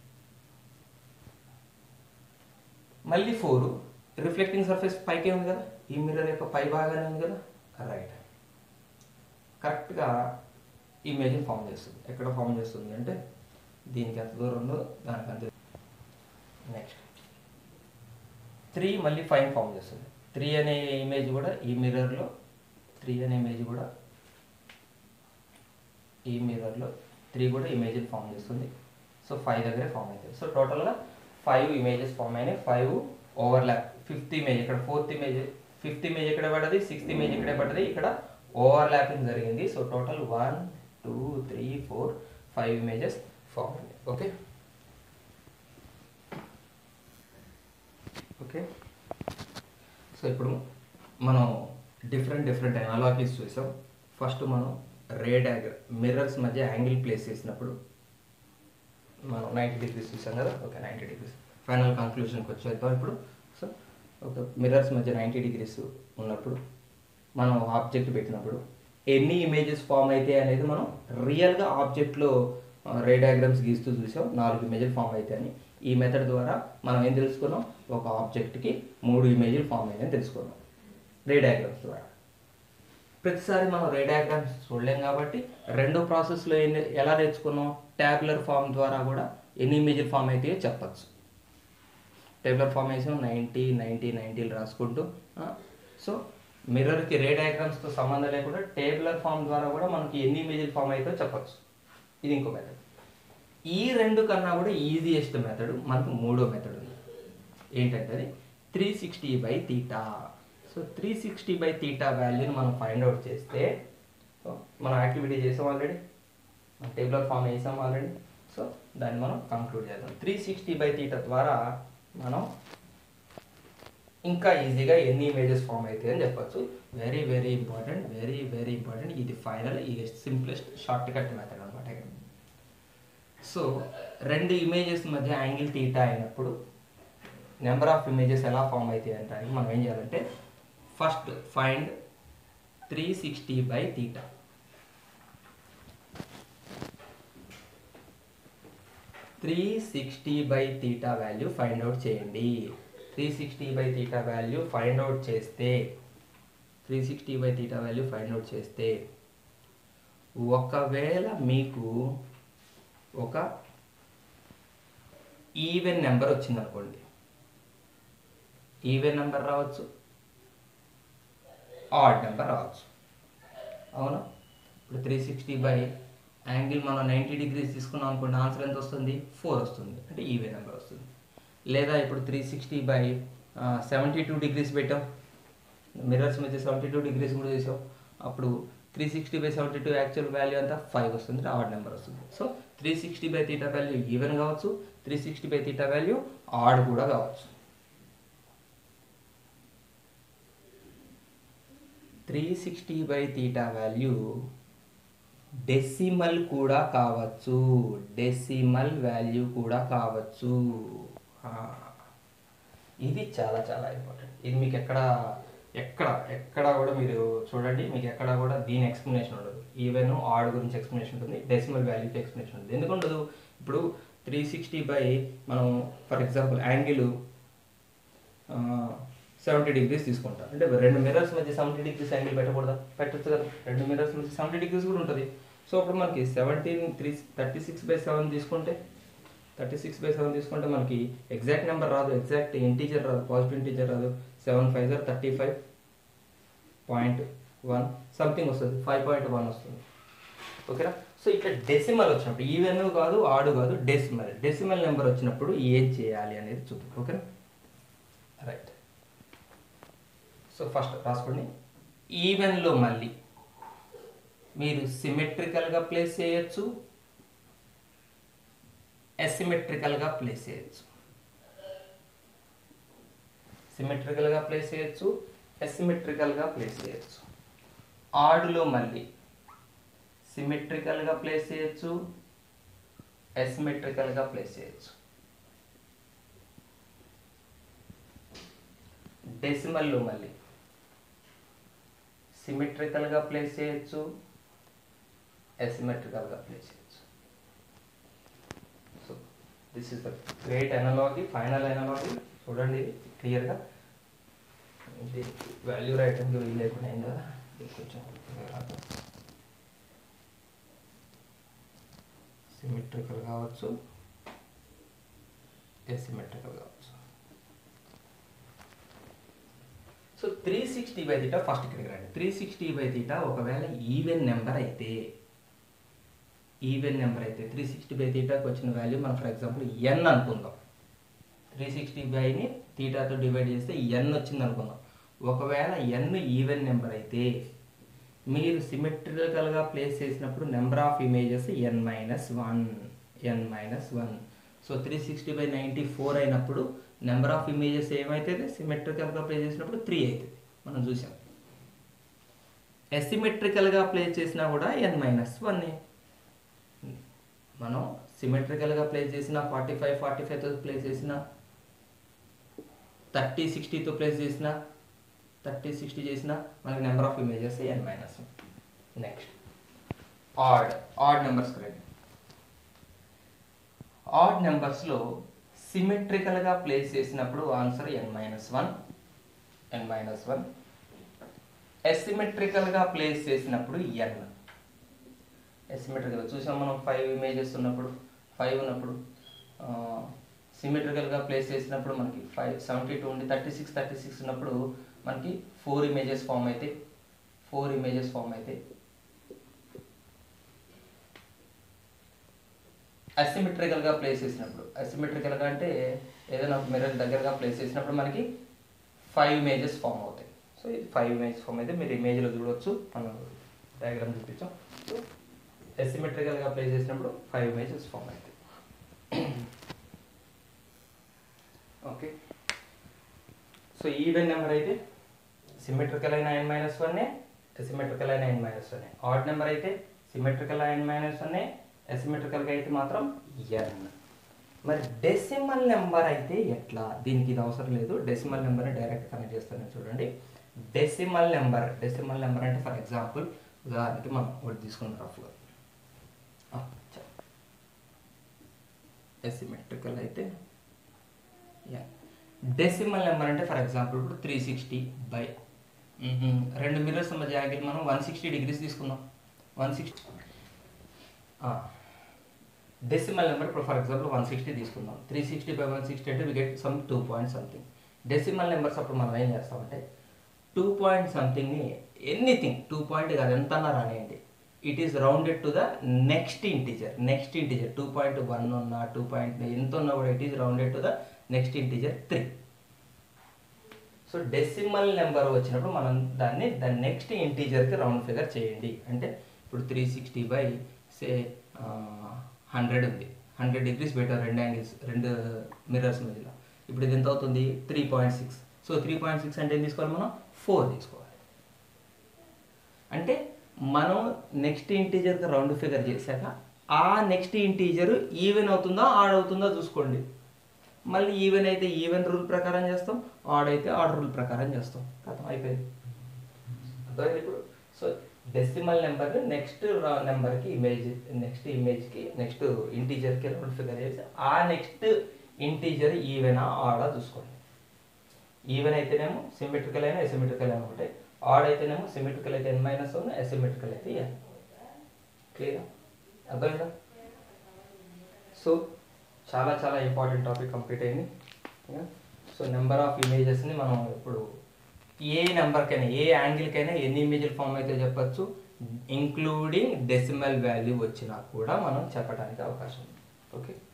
మళ్ళీ ఫోర్ రిఫ్లెక్టింగ్ సర్ఫేస్ పైకే ఉంది కదా ఈ మిర్రర్ యొక్క పై భాగానే ఉంది కదా రైట్ కరెక్ట్గా ఇమేజ్ని ఫామ్ చేస్తుంది ఎక్కడ ఫామ్ చేస్తుంది అంటే దీనికి ఎంత దూరం ఉందో దానికి అంత నెక్స్ట్ త్రీ మళ్ళీ ఫైవ్ ఫామ్ చేస్తుంది త్రీ అనే ఇమేజ్ కూడా ఈ మిర్రర్లో త్రీ అనే ఇమేజ్ కూడా ఈ మిర్రర్లో త్రీ కూడా ఇమేజ్ని ఫామ్ చేస్తుంది సో ఫైవ్ దగ్గరే ఫామ్ అవుతుంది సో టోటల్గా ఫైవ్ ఇమేజెస్ ఫామ్ అయినాయి ఫైవ్ ఓవర్లాప్ ఫిఫ్త్ ఇమేజ్ ఇక్కడ ఫోర్త్ ఇమేజ్ ఫిఫ్త్ ఇమేజ్ ఇక్కడ పడ్డది సిక్స్త్ ఇమేజ్ ఇక్కడ పడ్డది ఇక్కడ ఓవర్లాపింగ్ జరిగింది so total one two three four five images form అయింది ఓకే ఓకే సో ఇప్పుడు మనం డిఫరెంట్ డిఫరెంట్ అనాలజీస్ చూసాం ఫస్ట్ మనం రే డయాగ్రామ్ మిర్రర్స్ మధ్య యాంగిల్ ప్లేస్ చేసినప్పుడు మనం నైంటీ డిగ్రీస్ చూసాం కదా ఓకే నైంటీ డిగ్రీస్ ఫైనల్ కంక్లూషన్కి వచ్చేద్దాం ఇప్పుడు సో ఒక మిర్రర్స్ మధ్య నైంటీ డిగ్రీస్ ఉన్నప్పుడు మనం ఆబ్జెక్ట్ పెట్టినప్పుడు ఎన్ని ఇమేజెస్ ఫామ్ అయితే అనేది మనం రియల్గా ఆబ్జెక్ట్లో రే డయాగ్రామ్స్ గీస్తూ చూసాం నాలుగు ఇమేజ్లు ఫామ్ అయితే అని ఈ మెథడ్ ద్వారా మనం ఏం తెలుసుకున్నాం ఒక ఆబ్జెక్ట్కి మూడు ఇమేజ్లు ఫామ్ అయ్యాయని తెలుసుకున్నాం రే డయాగ్రామ్స్ ద్వారా ప్రతిసారి మనం రే డయాగ్రామ్స్ చూడలేం కాబట్టి రెండో ప్రాసెస్లో ఏం ఎలా నేర్చుకున్నాం ట్యాబులర్ ఫామ్ ద్వారా కూడా ఎన్ని ఇమేజ్లు ఫామ్ అయితే చెప్పచ్చు టేబులర్ ఫార్మేషన్ నైంటీ నైంటీ నైంటీలు రాసుకుంటూ సో మిర్రర్కి రే డయాగ్రామ్స్తో సంబంధం లేకుండా టేబులర్ ఫామ్ ద్వారా కూడా మనకి ఎన్ని ఇమేజ్లు ఫామ్ అయితే చెప్పచ్చు ఇది ఇంకో మెథడ్ ఈ రెండు కన్నా కూడా ఈజియెస్ట్ మెథడ్ మనకు మూడో మెథడ్ ఉంది ఏంటంటే అది three sixty by theta so three sixty by theta వాల్యూని మనం ఫైండ్ అవుట్ చేస్తే సో మనం యాక్టివిటీ చేసాం ఆల్రెడీ మన టేబులర్ ఫామ్ వేసాం ఆల్రెడీ సో దాన్ని మనం కంక్లూడ్ చేద్దాం త్రీ సిక్స్టీ బై తీటా ద్వారా మనం ఇంకా ఈజీగా ఎన్ని ఇమేజెస్ ఫామ్ అవుతాయి అని చెప్పొచ్చు very very important very very important ఇది ఫైనల్ ఇది సింప్లెస్ట్ షార్ట్ కట్ మెథడ్ అనమాట సో రెండు ఇమేజెస్ మధ్య యాంగిల్ తీటా అయినప్పుడు నెంబర్ ఆఫ్ ఇమేజెస్ ఎలా ఫామ్ అవుతాయి అంటే మనం ఏం చేయాలంటే first find three sixty by theta three sixty by theta value find out చేయండి three sixty by theta value find out చేస్తే three sixty by theta value find out చేస్తే ఒకవేళ మీకు ఒక ఈవెన్ నెంబర్ వచ్చింది అనుకోండి ఈవెన్ నెంబర్ రావచ్చు ఆడ్ నెంబర్ రావచ్చు అవునా ఇప్పుడు త్రీ సిక్స్టీ బై యాంగిల్ మనం నైంటీ డిగ్రీస్ తీసుకున్నాం అనుకోండి ఆన్సర్ ఎంత వస్తుంది ఫోర్ వస్తుంది అంటే ఈవెన్ నెంబర్ వస్తుంది లేదా ఇప్పుడు three sixty by seventy two degrees పెట్టాం మిర్రర్స్ మధ్య సెవెంటీ టూ డిగ్రీస్ కూడా చేసాం అప్పుడు three sixty by seventy two actual value అంతా ఫైవ్ వస్తుంది ఆడ్ నెంబర్ వస్తుంది so three sixty by theta value even కావచ్చు three sixty by theta value odd కూడా కావచ్చు three sixty by theta value decimal కూడా కావచ్చు డెసిమల్ వాల్యూ కూడా కావచ్చు ఆ, ఇది చాలా చాలా ఇంపార్టెంట్ ఇది మీకు ఎక్కడ ఎక్కడ ఎక్కడ కూడా మీరు చూడండి మీకు ఎక్కడ కూడా దీని ఎక్స్ప్లెనేషన్ ఉండదు ఈవెన్ ఆడ్ గురించి ఎక్స్ప్లెనేషన్ ఉంటుంది డెసిమల్ వాల్యూకి ఎక్స్ప్లెనేషన్ ఉంటుంది ఎందుకు ఉండదు ఇప్పుడు త్రీ సిక్స్టీ బై మనం for example angle seventy degrees తీసుకుంటాం అంటే రెండు మిర్రర్స్ మధ్య సెవెంటీ డిగ్రీస్ యాంగిల్ పెట్టకూడదా పెట్టచ్చు కదా రెండు మిర్రర్స్ మధ్య సెవెంటీ డిగ్రీస్ కూడా ఉంటుంది సో అప్పుడు మనకి seventeen three thirty six by seven తీసుకుంటే థర్టీ సిక్స్ బై సెవెన్ తీసుకుంటే మనకి ఎగ్జాక్ట్ నెంబర్ రాదు ఎగ్జాక్ట్ ఇంటీజర్ రాదు పాజిటివ్ ఇంటీజర్ రాదు సెవెన్ ఫైవ్ జర్ thirty five point one something వస్తుంది ఫైవ్ పాయింట్ వన్ వస్తుంది ఓకేనా సో ఇట్లా డెసిమల్ వచ్చినప్పుడు ఈవెన్ కాదు ఆడు కాదు డెసిమల్ డెసిమల్ నెంబర్ వచ్చినప్పుడు ఏం చేయాలి అనేది చూద్దాం ఓకేనా రైట్ సో ఫస్ట్ రాసుకోండి ఈవెన్లో మళ్ళీ మీరు సిమెట్రికల్గా ప్లేస్ చేయొచ్చు అసిమెట్రికల్గా ప్లేస్ చేయొచ్చు సిమెట్రికల్గా ప్లేస్ చేయొచ్చు అసిమెట్రికల్గా ప్లేస్ చేయొచ్చు ఆడులో మళ్ళీ సిమెట్రికల్గా ప్లేస్ చేయొచ్చు అసిమెట్రికల్గా ప్లేస్ చేయొచ్చు డెసిమల్లో మళ్ళీ సిమెట్రికల్గా ప్లేస్ చేయొచ్చు అసిమెట్రికల్గా ప్లేస్ చేయొచ్చు so this is the great analogy final analogy చూడండి క్లియర్గా ఇది వాల్యూ రైటింగ్ వీలు లేకుండా అయింది కదా ఇది కొంచెం సిమెట్రికల్ కావచ్చు ఎసిమెట్రికల్ కావచ్చు so three sixty by theta first ఇక్కడికి రండి త్రీ సిక్స్టీ బై తీటా ఒకవేళ ఈవెన్ నెంబర్ అయితే ఈవెన్ నెంబర్ అయితే త్రీ సిక్స్టీ బై తీటాకి వచ్చిన వాల్యూ మనం ఫర్ ఎగ్జాంపుల్ ఎన్ అనుకుందాం త్రీ సిక్స్టీ బైని తీటాతో డివైడ్ చేస్తే ఎన్ వచ్చింది అనుకుందాం ఒకవేళ ఎన్ ఈవెన్ నెంబర్ అయితే మీరు సిమెట్రికల్గా ప్లేస్ చేసినప్పుడు number of images N minus one N minus one so three sixty by ninety four అయినప్పుడు నెంబర్ ఆఫ్ ఇమేజెస్ ఏమవుతుంది సిమెట్రికల్గా ప్లేస్ చేసినప్పుడు త్రీ అవుతుంది మనం చూసాం ఎసిమెట్రికల్గా ప్లేస్ చేసినా కూడా ఎన్ మైనస్ వన్ మనం సిమెట్రికల్గా ప్లేస్ చేసిన ఫార్టీ ఫైవ్ ఫార్టీ ఫైవ్తో ప్లేస్ చేసిన థర్టీ సిక్స్టీతో ప్లేస్ చేసిన థర్టీ సిక్స్టీ చేసిన మనకి number of images N minus next odd odd numbers రండి ఆడ్ నెంబర్స్లో సిమెట్రికల్గా ప్లేస్ చేసినప్పుడు ఆన్సర్ ఎన్ మైనస్ వన్ ఎన్ మైనస్ వన్ ఎసిమెట్రికల్గా ప్లేస్ చేసినప్పుడు ఎన్ ఎసిమెట్రికల్ చూసాం మనం ఫైవ్ ఇమేజెస్ ఉన్నప్పుడు ఫైవ్ ఉన్నప్పుడు సిమెట్రికల్గా ప్లేస్ చేసినప్పుడు మనకి ఫైవ్ సెవెంటీ టూ ఉండి థర్టీ సిక్స్ థర్టీ సిక్స్ ఉన్నప్పుడు మనకి ఫోర్ ఇమేజెస్ ఫామ్ అయితే ఫోర్ ఇమేజెస్ ఫామ్ అయితే అసిమెట్రికల్గా ప్లేస్ చేసినప్పుడు అసిమెట్రికల్గా అంటే ఏదైనా మిర్రర్ దగ్గరగా ప్లేస్ చేసినప్పుడు మనకి ఫైవ్ ఇమేజెస్ ఫామ్ అవుతాయి సో ఇది ఫైవ్ ఇమేజెస్ ఫామ్ అయితే మీరు ఇమేజ్లో చూడవచ్చు మనం డయాగ్రామ్ చూపించాం సో అసిమెట్రికల్గా ప్లేస్ చేసినప్పుడు five images form okay so even even number అయితే సిమెట్రికల్ అయిన ఎన్ మైనస్ వన్నే అసిమెట్రికల్ అయిన ఎన్ మైనస్ వన్నే ఆడ్ నెంబర్ అయితే సిమెట్రికల్ అయిన మైనస్ వన్నే అసిమెట్రికల్గా అయితే మాత్రం ఎన్ మరి డెసిమల్ నెంబర్ అయితే ఎట్లా దీనికి ఇది అవసరం లేదు డెసిమల్ నెంబర్ని డైరెక్ట్ కనెక్ట్ చేస్తాను చూడండి డెసిమల్ నెంబర్ డెసిమల్ నెంబర్ అంటే ఫర్ ఎగ్జాంపుల్ ఉదాహరణకి మనం ఒకటి తీసుకున్నాం రఫ్గా ఎసిమెట్రికల్ అయితే యా డెసిమల్ నెంబర్ అంటే ఫర్ ఎగ్జాంపుల్ ఇప్పుడు త్రీ సిక్స్టీ బై రెండు మిర్రర్స్ మధ్య యాంగిల్ మనం వన్ సిక్స్టీ డిగ్రీస్ తీసుకుందాం వన్ సిక్స్టీ డెసిమల్ నెంబర్ ఇప్పుడు ఫర్ ఎగ్జాంపుల్ వన్ సిక్స్టీ తీసుకుందాం three sixty by one sixty అంటే we get some two point something decimal numbers అప్పుడు మనం ఏం చేస్తామంటే టూ పాయింట్ సంథింగ్ని ఎనీథింగ్ టూ పాయింట్ కాదు ఎంత అన్నా రానియండి it is rounded to the next integer next integer two point one ఉన్నా టూ పాయింట్ ఎంత ఉన్నా కూడా it is rounded to the next integer three so decimal number వచ్చినప్పుడు మనం దాన్ని దాని నెక్స్ట్ ఇంటీజర్కి రౌండ్ ఫిగర్ చేయండి అంటే ఇప్పుడు three sixty by say hundred ఉంది హండ్రెడ్ డిగ్రీస్ పెట్టారు రెండు యాంగిల్స్ రెండు మిర్రర్స్ మధ్యలో ఇప్పుడు ఇది ఎంత అవుతుంది three point six so three point six అంటే ఏం తీసుకోవాలి మనం ఫోర్ తీసుకోవాలి అంటే మనం నెక్స్ట్ ఇంటీజర్కి రౌండ్ ఫిగర్ చేశాక ఆ నెక్స్ట్ ఇంటీజర్ ఈవెన్ అవుతుందా ఆడ్ అవుతుందా చూసుకోండి మళ్ళీ ఈవెన్ అయితే ఈవెన్ రూల్ ప్రకారం చేస్తాం ఆడ్ అయితే ఆడ్ రూల్ ప్రకారం చేస్తాం కథం అయిపోయింది అర్థమైంది ఇప్పుడు సో డెసిమల్ నెంబర్ నెక్స్ట్ నెంబర్కి ఇమేజ్ నెక్స్ట్ ఇమేజ్కి నెక్స్ట్ ఇంటీజర్కి రౌండ్ ఫిగర్ చేసి ఆ నెక్స్ట్ ఇంటీజర్ ఈవెనా ఆడా చూసుకోండి ఈవెన్ అయితేనేమో సిమెట్రికల్ అయినా ఎసిమెట్రికల్ అయినా ఒకటే ఆడ్ అయితేనేమో సిమెట్రికల్ అయితే ఎన్ మైనస్ వన్ ఎసిమెట్రికల్ అయితే ఎన్ క్లియర్ అర్థమైందా సో చాలా చాలా ఇంపార్టెంట్ టాపిక్ కంప్లీట్ అయింది సో నెంబర్ ఆఫ్ ఇమేజెస్ని మనం ఇప్పుడు ఏ నెంబర్కైనా ఏ యాంగిల్కైనా ఎన్ని ఇమేజ్లు ఫామ్ అయితే చెప్పచ్చు ఇంక్లూడింగ్ డెసిమల్ వాల్యూ వచ్చినా కూడా మనం చెప్పడానికి అవకాశం ఉంది ఓకే